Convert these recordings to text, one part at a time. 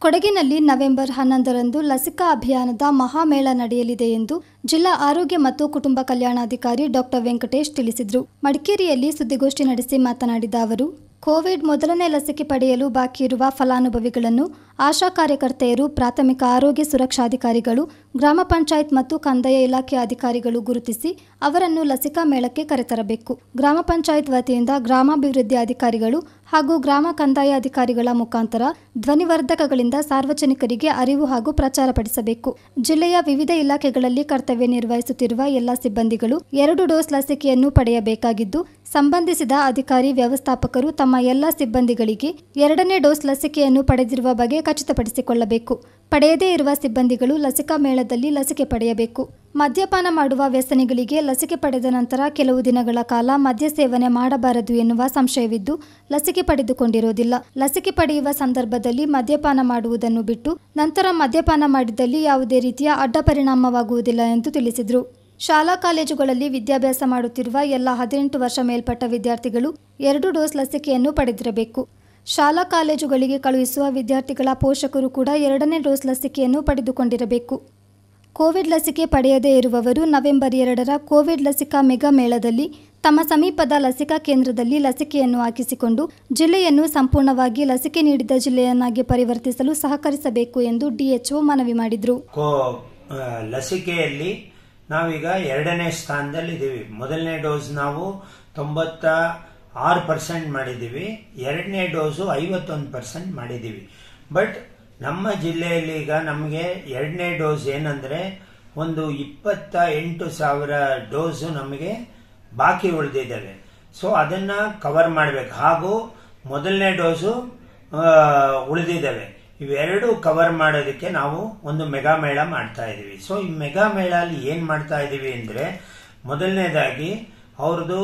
ಕೊಡಗಿನಲ್ಲಿ ನವೆಂಬರ್ ಹನ್ನೊಂದರಂದು ಲಸಿಕಾ ಅಭಿಯಾನದ ಮಹಾಮೇಳ ನಡೆಯಲಿದೆ ಎಂದು ಜಿಲ್ಲಾ ಆರೋಗ್ಯ ಮತ್ತು ಕುಟುಂಬ ಕಲ್ಯಾಣಾಧಿಕಾರಿ ಡಾಕ್ಟರ್ ವೆಂಕಟೇಶ್ ತಿಳಿಸಿದರು ಮಡಿಕೇರಿಯಲ್ಲಿ ಸುದ್ದಿಗೋಷ್ಠಿ ನಡೆಸಿ ಮಾತನಾಡಿದ ಅವರು ಕೋವಿಡ್ ಮೊದಲನೇ ಲಸಿಕೆ ಪಡೆಯಲು ಬಾಕಿ ಇರುವ ಫಲಾನುಭವಿಗಳನ್ನು ಆಶಾ ಕಾರ್ಯಕರ್ತೆಯರು ಪ್ರಾಥಮಿಕ ಆರೋಗ್ಯ ಸುರಕ್ಷಾಧಿಕಾರಿಗಳು ಗ್ರಾಮ ಪಂಚಾಯತ್ ಮತ್ತು ಕಂದಾಯ ಇಲಾಖೆ ಅಧಿಕಾರಿಗಳು ಗುರುತಿಸಿ ಅವರನ್ನು ಲಸಿಕಾ ಮೇಳಕ್ಕೆ ಕರೆತರಬೇಕು ಗ್ರಾಮ ಪಂಚಾಯತ್ ವತಿಯಿಂದ ಗ್ರಾಮಾಭಿವೃದ್ಧಿ ಅಧಿಕಾರಿಗಳು ಹಾಗೂ ಗ್ರಾಮ ಕಂದಾಯ ಅಧಿಕಾರಿಗಳ ಮುಖಾಂತರ ಧ್ವನಿವರ್ಧಕಗಳಿಂದ ಸಾರ್ವಜನಿಕರಿಗೆ ಅರಿವು ಹಾಗೂ ಪ್ರಚಾರ ಪಡಿಸಬೇಕು ಜಿಲ್ಲೆಯ ವಿವಿಧ ಇಲಾಖೆಗಳಲ್ಲಿ ಕರ್ತವ್ಯ ನಿರ್ವಹಿಸುತ್ತಿರುವ ಎಲ್ಲ ಸಿಬ್ಬಂದಿಗಳು ಎರಡು ಡೋಸ್ ಲಸಿಕೆಯನ್ನು ಪಡೆಯಬೇಕಾಗಿದ್ದು ಸಂಬಂಧಿಸಿದ ಅಧಿಕಾರಿ ವ್ಯವಸ್ಥಾಪಕರು ತಮ್ಮ ಎಲ್ಲ ಸಿಬ್ಬಂದಿಗಳಿಗೆ ಎರಡನೇ ಡೋಸ್ ಲಸಿಕೆಯನ್ನು ಪಡೆದಿರುವ ಬಗ್ಗೆ ಖಚಿತಪಡಿಸಿಕೊಳ್ಳಬೇಕು ಪಡೆಯದೇ ಇರುವ ಸಿಬ್ಬಂದಿಗಳು ಲಸಿಕಾ ಮೇಳದಲ್ಲಿ ಲಸಿಕೆ ಪಡೆಯಬೇಕು ಮದ್ಯಪಾನ ಮಾಡುವ ವ್ಯಸನಿಗಳಿಗೆ ಲಸಿಕೆ ಪಡೆದ ನಂತರ ಕೆಲವು ದಿನಗಳ ಕಾಲ ಮದ್ಯ ಸೇವನೆ ಮಾಡಬಾರದು ಎನ್ನುವ ಸಂಶಯವಿದ್ದು ಲಸಿಕೆ ಪಡೆದುಕೊಂಡಿರೋದಿಲ್ಲ ಲಸಿಕೆ ಪಡೆಯುವ ಸಂದರ್ಭದಲ್ಲಿ ಮದ್ಯಪಾನ ಮಾಡುವುದನ್ನು ಬಿಟ್ಟು ನಂತರ ಮದ್ಯಪಾನ ಮಾಡಿದಲ್ಲಿ ಯಾವುದೇ ರೀತಿಯ ಅಡ್ಡ ಪರಿಣಾಮವಾಗುವುದಿಲ್ಲ ಎಂದು ತಿಳಿಸಿದರು ಶಾಲಾ ಕಾಲೇಜುಗಳಲ್ಲಿ ವಿದ್ಯಾಭ್ಯಾಸ ಮಾಡುತ್ತಿರುವ ಎಲ್ಲ ಹದಿನೆಂಟು ವರ್ಷ ಮೇಲ್ಪಟ್ಟ ವಿದ್ಯಾರ್ಥಿಗಳು ಎರಡು ಡೋಸ್ ಲಸಿಕೆಯನ್ನು ಪಡೆದಿರಬೇಕು ಶಾಲಾ ಕಾಲೇಜುಗಳಿಗೆ ಕಳುಹಿಸುವ ವಿದ್ಯಾರ್ಥಿಗಳ ಪೋಷಕರು ಕೂಡ ಎರಡನೇ ಡೋಸ್ ಲಸಿಕೆಯನ್ನು ಪಡೆದುಕೊಂಡಿರಬೇಕು ಕೋವಿಡ್ ಲಸಿಕೆ ಪಡೆಯದೇ ಇರುವವರು ನವೆಂಬರ್ ಎರಡರ ಕೋವಿಡ್ ಲಸಿಕಾ ಮೆಗಾ ಮೇಳದಲ್ಲಿ ತಮ್ಮ ಸಮೀಪದ ಲಸಿಕಾ ಕೇಂದ್ರದಲ್ಲಿ ಲಸಿಕೆಯನ್ನು ಹಾಕಿಸಿಕೊಂಡು ಜಿಲ್ಲೆಯನ್ನು ಸಂಪೂರ್ಣವಾಗಿ ಲಸಿಕೆ ನೀಡಿದ ಜಿಲ್ಲೆಯನ್ನಾಗಿ ಪರಿವರ್ತಿಸಲು ಸಹಕರಿಸಬೇಕು ಎಂದು ಡಿಎಚ್ಒ ಮನವಿ ಮಾಡಿದರು ಕೋ ಆ, ಲಸಿಕೆಯಲ್ಲಿ ನಾವೀಗ ಎರಡನೇ ಸ್ಥಾನದಲ್ಲಿ ಇದ್ದೀವಿ ಮೊದಲನೇ ಡೋಸ್ ನಾವು ತೊಂಬತ್ತ ಆರು ಪರ್ಸೆಂಟ್ ಮಾಡಿದ್ದೀವಿ ಎರಡನೇ ಡೋಸು ಐವತ್ತೊಂದು ಪರ್ಸೆಂಟ್ ಮಾಡಿದ್ದೀವಿ ಬಟ್ ನಮ್ಮ ಜಿಲ್ಲೆಯಲ್ಲಿ ಈಗ ನಮಗೆ ಎರಡನೇ ಡೋಸ್ ಏನಂದ್ರೆ ಒಂದು ಇಪ್ಪತ್ತ ಎಂಟು ಸಾವಿರ ಡೋಸು ನಮಗೆ ಬಾಕಿ ಉಳಿದಿದ್ದಾವೆ ಸೊ ಅದನ್ನ ಕವರ್ ಮಾಡಬೇಕು ಹಾಗೂ ಮೊದಲನೇ ಡೋಸು ಆ, ಉಳಿದಿದ್ದಾವೆ ಇವೆರಡು ಕವರ್ ಮಾಡೋದಕ್ಕೆ ನಾವು ಒಂದು ಮೆಗಾ ಮೇಳ ಮಾಡ್ತಾ ಇದೀವಿ ಸೊ ಈ ಮೆಗಾ ಮೇಳ ಅಲ್ಲಿ ಏನ್ ಮಾಡ್ತಾ ಇದೀವಿ ಅಂದ್ರೆ ಮೊದಲನೇದಾಗಿ ಅವ್ರದ್ದು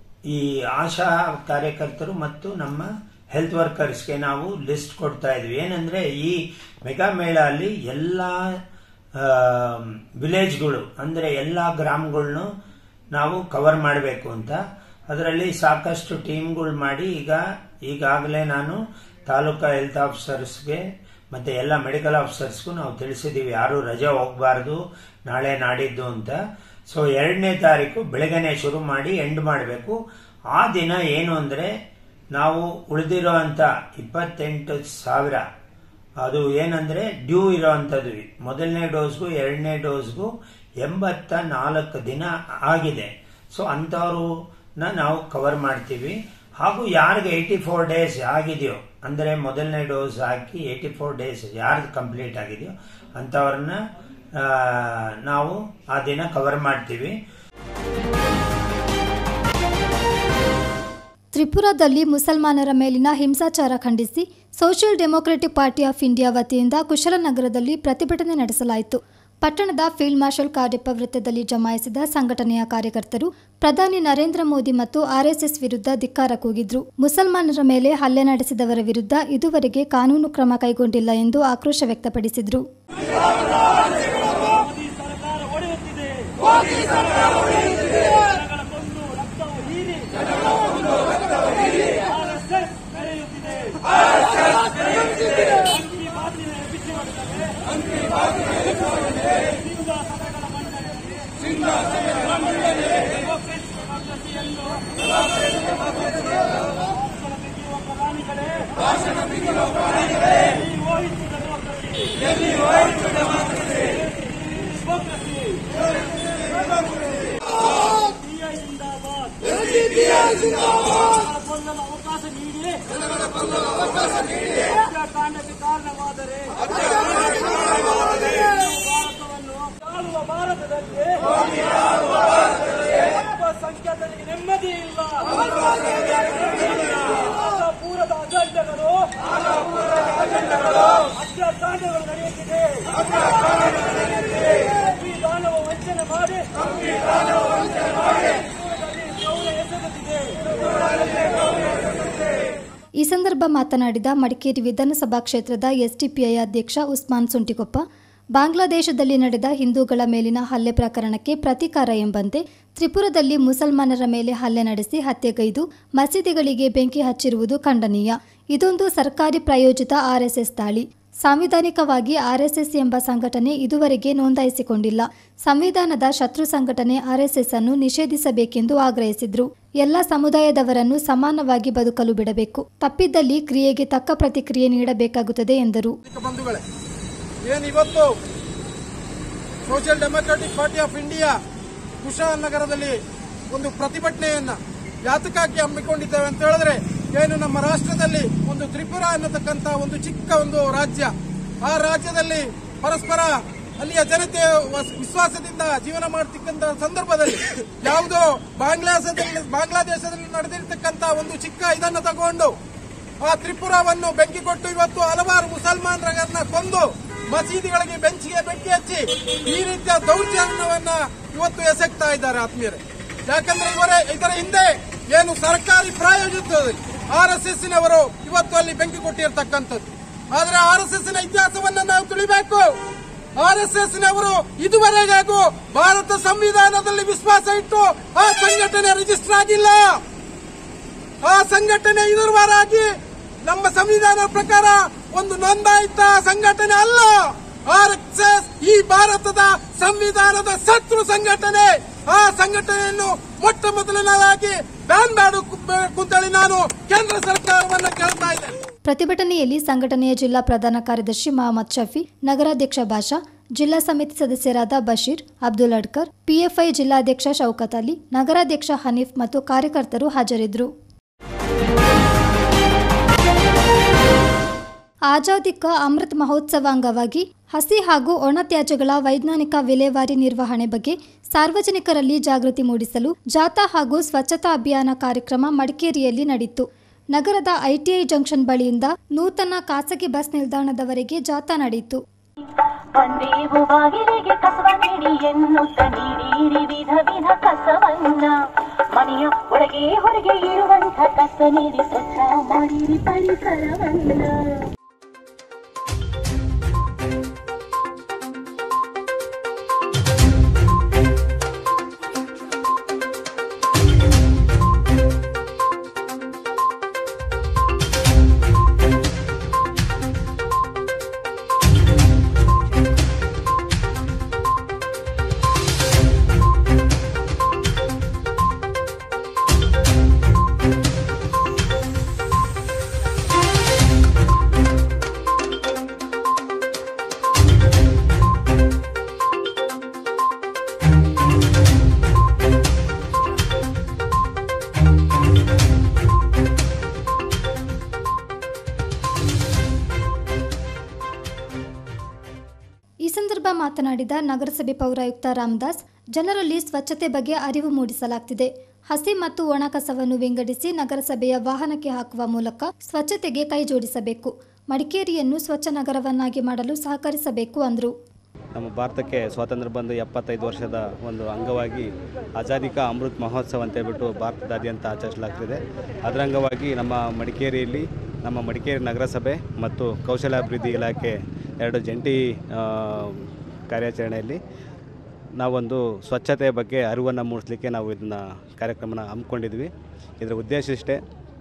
ಈ ಆಶಾ ಕಾರ್ಯಕರ್ತರು ಮತ್ತು ನಮ್ಮ ಹೆಲ್ತ್ ವರ್ಕರ್ಸ್ಗೆ ನಾವು ಲಿಸ್ಟ್ ಕೊಡ್ತಾ ಇದೀವಿ ಏನಂದ್ರೆ ಈ ಮೆಗಾ ಮೇಳ ಅಲ್ಲಿ ಎಲ್ಲ ವಿಲೇಜ್ಗಳು ಅಂದ್ರೆ ಎಲ್ಲ ಗ್ರಾಮಗಳನ್ನು ನಾವು ಕವರ್ ಮಾಡಬೇಕು ಅಂತ ಅದರಲ್ಲಿ ಸಾಕಷ್ಟು ಟೀಮ್ಗಳು ಮಾಡಿ ಈಗ ಈಗಾಗಲೇ ನಾನು ತಾಲೂಕಾ ಹೆಲ್ತ್ ಆಫೀಸರ್ಸ್ಗೆ ಮತ್ತೆ ಎಲ್ಲ ಮೆಡಿಕಲ್ ಆಫೀಸರ್ಸ್ಗೂ ನಾವು ತಿಳಿಸಿದ್ದೀವಿ ಯಾರು ರಜೆ ಹೋಗಬಾರ್ದು ನಾಳೆ ನಾಡಿದ್ದು ಅಂತ ಸೊ ಎರಡನೇ ತಾರೀಕು ಬೆಳಗ್ಗೆನೆ ಶುರು ಮಾಡಿ ಎಂಡ್ ಮಾಡಬೇಕು ಆ ದಿನ ಏನು ಅಂದ್ರೆ ನಾವು ಉಳಿದಿರೋ ಅಂತ ಇಪ್ಪತ್ತೆಂಟು ಸಾವಿರ ಅದು ಏನಂದ್ರೆ ಡ್ಯೂ ಇರೋವಂಥದ್ದು ಮೊದಲನೇ ಡೋಸ್ಗೂ ಎರಡನೇ ಡೋಸ್ಗೂ ಎಂಬತ್ತ ನಾಲ್ಕು ದಿನ ಆಗಿದೆ ಸೊ ಅಂಥವ್ರನ್ನ ನಾವು ಕವರ್ ಮಾಡ್ತೀವಿ ಹಾಗೂ ಯಾರಿಗೆ ಏಯ್ಟಿ ಫೋರ್ ಡೇಸ್ ಆಗಿದೆಯೋ ಅಂದರೆ ಮೊದಲನೇ ಡೋಸ್ ಹಾಕಿ ಏಯ್ಟಿ ಫೋರ್ ಡೇಸ್ ಯಾರ್ದು ಕಂಪ್ಲೀಟ್ ಆಗಿದೆಯೋ ಅಂಥವ್ರನ್ನ ಆ, ನಾವು ಆ ದಿನ ಕವರ್ ಮಾಡ್ತೀವಿ ತ್ರಿಪುರಾದಲ್ಲಿ ಮುಸಲ್ಮಾನರ ಮೇಲಿನ ಹಿಂಸಾಚಾರ ಖಂಡಿಸಿ social democratic party of India ವತಿಯಿಂದ ಕುಶಲನಗರದಲ್ಲಿ ಪ್ರತಿಭಟನೆ ನಡೆಸಲಾಯಿತು ಪಟ್ಟಣದ ಫೀಲ್ಡ್ ಮಾರ್ಷಲ್ ಕಾರ್ಯಪ್ಪ ವೃತ್ತದಲ್ಲಿ ಜಮಾಯಿಸಿದ ಸಂಘಟನೆಯ ಕಾರ್ಯಕರ್ತರು ಪ್ರಧಾನಿ ನರೇಂದ್ರ ಮೋದಿ ಮತ್ತು ಆರ್ಎಸ್ಎಸ್ ವಿರುದ್ಧ ಧಿಕ್ಕಾರ ಕೂಗಿದ್ರು ಮುಸಲ್ಮಾನರ ಮೇಲೆ ಹಲ್ಲೆ ನಡೆಸಿದವರ ವಿರುದ್ಧ ಇದುವರೆಗೆ ಕಾನೂನು ಕ್ರಮ ಕೈಗೊಂಡಿಲ್ಲ ಎಂದು ಆಕ್ರೋಶ ವ್ಯಕ್ತಪಡಿಸಿದ್ರು ಜನಗಳ ಕೊಂದು ರಕ್ತವು ಹೀರಿ ಆರ್ಎಸ್ಎಸ್ ಮೆರೆಯುತ್ತಿದೆ ಅಂಕಿ ಮಾತಿನ ಬಿಚ್ಚಿ ಹೊಡೆದರೆ ಸಿಂಗ ಸಭೆಗಳ ಮಂಡಳಿಯಲ್ಲಿ ಡೆಮೋಕ್ರೆಟ್ ಡೆಮೋಕ್ರಸಿಯನ್ನು ಭಾಷಣ ಬಿಗಿಯುವ ಪ್ರಧಾನಿಗಳೇ ಈ ಹೋಯಿತು ಡೆಮೋಕ್ರಸಿ ಡೆಮೋಕ್ರಸಿ ಸಿಐ ಜಿಂದಾಬಾದ್ ಜನಗಳ ಕೊಲ್ಲಲು ಅವಕಾಶ ನೀಡಿ ಹತ್ಯಾಕಾಂಡಕ್ಕೆ ಕಾರಣವಾದರೆ ಭಾರತವನ್ನು ಆಳುವ ಭಾರತದಲ್ಲಿ ಅಲ್ಪಸಂಖ್ಯಾತರಿಗೆ ನೆಮ್ಮದಿ ಇಲ್ಲ ಪೂರದ ಅಜೆಂಡಗಳು ಹತ್ಯಾಕಾಂಡಗಳು ನಡೆಯುತ್ತಿದೆ ಸಂವಿಧಾನವ ವಂಚನೆ ಮಾಡಿ ಗೌರವ ಎಸಗುತ್ತಿದೆ ಈ ಸಂದರ್ಭ ಮಾತನಾಡಿದ ಮಡಿಕೇರಿ ವಿಧಾನಸಭಾ ಕ್ಷೇತ್ರದ ಎಸ್ಡಿಪಿಐ ಅಧ್ಯಕ್ಷ ಉಸ್ಮಾನ್ ಸುಂಟಿಕೊಪ್ಪ ಬಾಂಗ್ಲಾದೇಶದಲ್ಲಿ ನಡೆದ ಹಿಂದೂಗಳ ಮೇಲಿನ ಹಲ್ಲೆ ಪ್ರಕರಣಕ್ಕೆ ಪ್ರತೀಕಾರ ಎಂಬಂತೆ ತ್ರಿಪುರದಲ್ಲಿ ಮುಸಲ್ಮಾನರ ಮೇಲೆ ಹಲ್ಲೆ ನಡೆಸಿ ಹತ್ಯೆಗೈದು ಮಸೀದಿಗಳಿಗೆ ಬೆಂಕಿ ಹಚ್ಚಿರುವುದು ಖಂಡನೀಯ ಇದೊಂದು ಸರ್ಕಾರಿ ಪ್ರಾಯೋಜಿತ ಆರ್ಎಸ್ಎಸ್ ದಾಳಿ ಸಾಂವಿಧಾನಿಕವಾಗಿ ಆರ್ಎಸ್ಎಸ್ ಎಂಬ ಸಂಘಟನೆ ಇದುವರೆಗೆ ನೋಂದಾಯಿಸಿಕೊಂಡಿಲ್ಲ ಸಂವಿಧಾನದ ಶತ್ರು ಸಂಘಟನೆ ಆರ್ಎಸ್ಎಸ್ ಅನ್ನು ನಿಷೇಧಿಸಬೇಕೆಂದು ಆಗ್ರಹಿಸಿದ್ರು ಎಲ್ಲ ಸಮುದಾಯದವರನ್ನು ಸಮಾನವಾಗಿ ಬದುಕಲು ಬಿಡಬೇಕು ತಪ್ಪಿದ್ದಲ್ಲಿ ಕ್ರಿಯೆಗೆ ತಕ್ಕ ಪ್ರತಿಕ್ರಿಯೆ ನೀಡಬೇಕಾಗುತ್ತದೆ ಎಂದರು ಸಾರ್ವಜನಿಕ ಬಂಧುಗಳೇ ಏನಿವತ್ತು social democratic party of India ಕುಶಾಲನಗರದಲ್ಲಿ ಒಂದು ಪ್ರತಿಭಟನೆಯನ್ನ ಯಾತಕ್ಕಾಗಿ ಹಮ್ಮಿಕೊಂಡಿದ್ದೇವೆ ಅಂತ ಹೇಳಿದ್ರೆ ಏನು ನಮ್ಮ ರಾಷ್ಟ್ರದಲ್ಲಿ ಒಂದು ತ್ರಿಪುರ ಅನ್ನತಕ್ಕಂತ ಒಂದು ಚಿಕ್ಕ ಒಂದು ರಾಜ್ಯ ಆ ರಾಜ್ಯದಲ್ಲಿ ಪರಸ್ಪರ ಅಲ್ಲಿಯ ಜನತೆ ವಸ್- ವಿಶ್ವಾಸದಿಂದ ಜೀವನ ಮಾಡತಕ್ಕಂತ ಸಂದರ್ಭದಲ್ಲಿ ಯಾವುದೋ ಬಾಂಗ್ಲಾದೇಶದಲ್ಲಿ ಬಾಂಗ್ಲಾದೇಶದಲ್ಲಿ ನಡೆದಿರ್ತಕ್ಕಂತ ಒಂದು ಚಿಕ್ಕ ಇದನ್ನು ತಗೊಂಡು ಆ ತ್ರಿಪುರವನ್ನು ಬೆಂಕಿ ಕೊಟ್ಟು ಇವತ್ತು ಹಲವಾರು ಮುಸಲ್ಮಾನರನ್ನ ಕೊಂದು ಮಸೀದಿಗಳಿಗೆ ಬೆಂಚಿಗೆ ಬೆಂಕಿ ಹಚ್ಚಿ ಈ ರೀತಿಯ ದೌರ್ಜನ್ಯವನ್ನ ಇವತ್ತು ಎಸಗ್ತಾ ಇದ್ದಾರೆ ಆತ್ಮೀಯರೇ ಯಾಕಂದ್ರೆ ಇವರೇ ಇದರ ಹಿಂದೆ ಏನು ಸರ್ಕಾರಿ ಪ್ರಾಯೋಜಿತದಲ್ಲಿ ಆರ್ ಎಸ್ ಎಸ್ ನವರು ಇವತ್ತು ಅಲ್ಲಿ ಬೆಂಕಿ ಕೊಟ್ಟಿರ್ತಕ್ಕಂಥದ್ದು ಆದ್ರೆ ಆರ್ ಎಸ್ ಎಸ್ ನ ಇತಿಹಾಸವನ್ನ ನಾವು ತಿಳಿಬೇಕು ಆರ್ ಎಸ್ ಎಸ್ ನವರು ಇದುವರೆಗೂ ಭಾರತ ಸಂವಿಧಾನದಲ್ಲಿ ವಿಶ್ವಾಸ ಇಟ್ಟು ಆ ಸಂಘಟನೆ ರಿಜಿಸ್ಟರ್ ಆಗಿಲ್ಲ ಆ ಸಂಘಟನೆ ಇದುವರೆಗಾಗಿ ನಮ್ಮ ಸಂವಿಧಾನ ಪ್ರಕಾರ ಒಂದು ನೋಂದಾಯಿತ ಸಂಘಟನೆ ಅಲ್ಲ ಆರ್ ಎಸ್ ಎಸ್ ಈ ಭಾರತದ ಸಂವಿಧಾನದ ಶತ್ರು ಸಂಘಟನೆ ಆ ಸಂಘಟನೆಯನ್ನು ಮೊಟ್ಟ ಮೊದಲನೇದಾಗಿ ಬ್ಯಾನ್ ಮಾಡಬೇಕು ಅಂತೇಳಿ ನಾನು ಕೇಂದ್ರ ಸರ್ಕಾರವನ್ನು ಕೇಳ್ತಾ ಇದ್ದೇನೆ ಪ್ರತಿಭಟನೆಯಲ್ಲಿ ಸಂಘಟನೆಯ ಜಿಲ್ಲಾ ಪ್ರಧಾನ ಕಾರ್ಯದರ್ಶಿ ಮಹಮ್ಮದ್ ಶಫಿ ನಗರಾಧ್ಯಕ್ಷ ಬಾಷಾ ಜಿಲ್ಲಾ ಸಮಿತಿ ಸದಸ್ಯರಾದ ಬಶೀರ್ ಅಬ್ದುಲ್ ಅಡ್ಕರ್ ಪಿಎಫ್ಐ ಜಿಲ್ಲಾಧ್ಯಕ್ಷ ಶೌಕತ್ ಅಲಿ ನಗರಾಧ್ಯಕ್ಷ ಹನೀಫ್ ಮತ್ತು ಕಾರ್ಯಕರ್ತರು ಹಾಜರಿದ್ದರು ಆಜಾದಿ ಕಾ ಅಮೃತ್ ಮಹೋತ್ಸವ ಅಂಗವಾಗಿ ಹಸಿ ಹಾಗೂ ಒಣ ತ್ಯಾಜ್ಯಗಳ ವೈಜ್ಞಾನಿಕ ವಿಲೇವಾರಿ ನಿರ್ವಹಣೆ ಬಗ್ಗೆ ಸಾರ್ವಜನಿಕರಲ್ಲಿ ಜಾಗೃತಿ ಮೂಡಿಸಲು ಜಾಥಾ ಹಾಗೂ ಸ್ವಚ್ಛತಾ ಅಭಿಯಾನ ಕಾರ್ಯಕ್ರಮ ಮಡಿಕೇರಿಯಲ್ಲಿ ನಡೆಯಿತು ನಗರದ ಐಟಿಐ ಜಂಕ್ಷನ್ ಬಳಿಯಿಂದ ನೂತನ ಖಾಸಗಿ ಬಸ್ ನಿಲ್ದಾಣದವರೆಗೆ ಜಾಥಾ ನಡೆಯಿತು ಬಂದೇವು ಬಾಗಿಲಿಗೆ ಕಸವ ನೀಡಿ ಎನ್ನುತ್ತ ನೀಡಿರಿ ವಿಧ ವಿಧ ಕಸವನ್ನ ಮನೆಯ ಒಳಗೆ ಹೊರಗೆ ಇರುವಂತ ಕಸ ನೀಡಿ ಸ್ವಚ್ಛ ಮಾಡಿರಿ ಪರಿಸರವನ್ನ ಈ ಸಂದರ್ಭ ಮಾತನಾಡಿದ ನಗರಸಭೆ ಪೌರಾಯುಕ್ತ ರಾಮದಾಸ್ ಜನರಲ್ಲಿ ಸ್ವಚ್ಛತೆ ಬಗ್ಗೆ ಅರಿವು ಮೂಡಿಸಲಾಗ್ತಿದೆ ಹಸಿ ಮತ್ತು ಒಣ ಕಸವನ್ನು ವಿಂಗಡಿಸಿ ನಗರಸಭೆಯ ವಾಹನಕ್ಕೆ ಹಾಕುವ ಮೂಲಕ ಸ್ವಚ್ಛತೆಗೆ ಕೈ ಜೋಡಿಸಬೇಕು ಮಡಿಕೇರಿಯನ್ನು ಸ್ವಚ್ಛ ನಗರವನ್ನಾಗಿ ಮಾಡಲು ಸಹಕರಿಸಬೇಕು ಅಂದರು ನಮ್ಮ ಭಾರತಕ್ಕೆ ಸ್ವಾತಂತ್ರ್ಯ ಬಂದು ಎಪ್ಪತ್ತೈದು ವರ್ಷದ ಒಂದು ಅಂಗವಾಗಿ ಆಜಾದಿ ಕಾ ಅಮೃತ್ ಮಹೋತ್ಸವ ಅಂತ ಹೇಳ್ಬಿಟ್ಟು ಭಾರತದಾದ್ಯಂತ ಆಚರಿಸಲಾಗ್ತಿದೆ ಅದರ ಅಂಗವಾಗಿ ನಮ್ಮ ಮಡಿಕೇರಿಯಲ್ಲಿ ನಮ್ಮ ಮಡಿಕೇರಿ ನಗರಸಭೆ ಮತ್ತು ಕೌಶಲಾಭಿವೃದ್ಧಿ ಇಲಾಖೆ ಎರಡು ಜಂಟಿ ಆ, ಕಾರ್ಯಾಚರಣೆಯಲ್ಲಿ ನಾವೊಂದು ಸ್ವಚ್ಛತೆಯ ಬಗ್ಗೆ ಅರಿವನ್ನು ಮೂಡಿಸಲಿಕ್ಕೆ ನಾವು ಇದನ್ನು ಕಾರ್ಯಕ್ರಮನ ಹಮ್ಮಿಕೊಂಡಿದ್ವಿ ಇದರ ಉದ್ದೇಶ ಇಷ್ಟೇ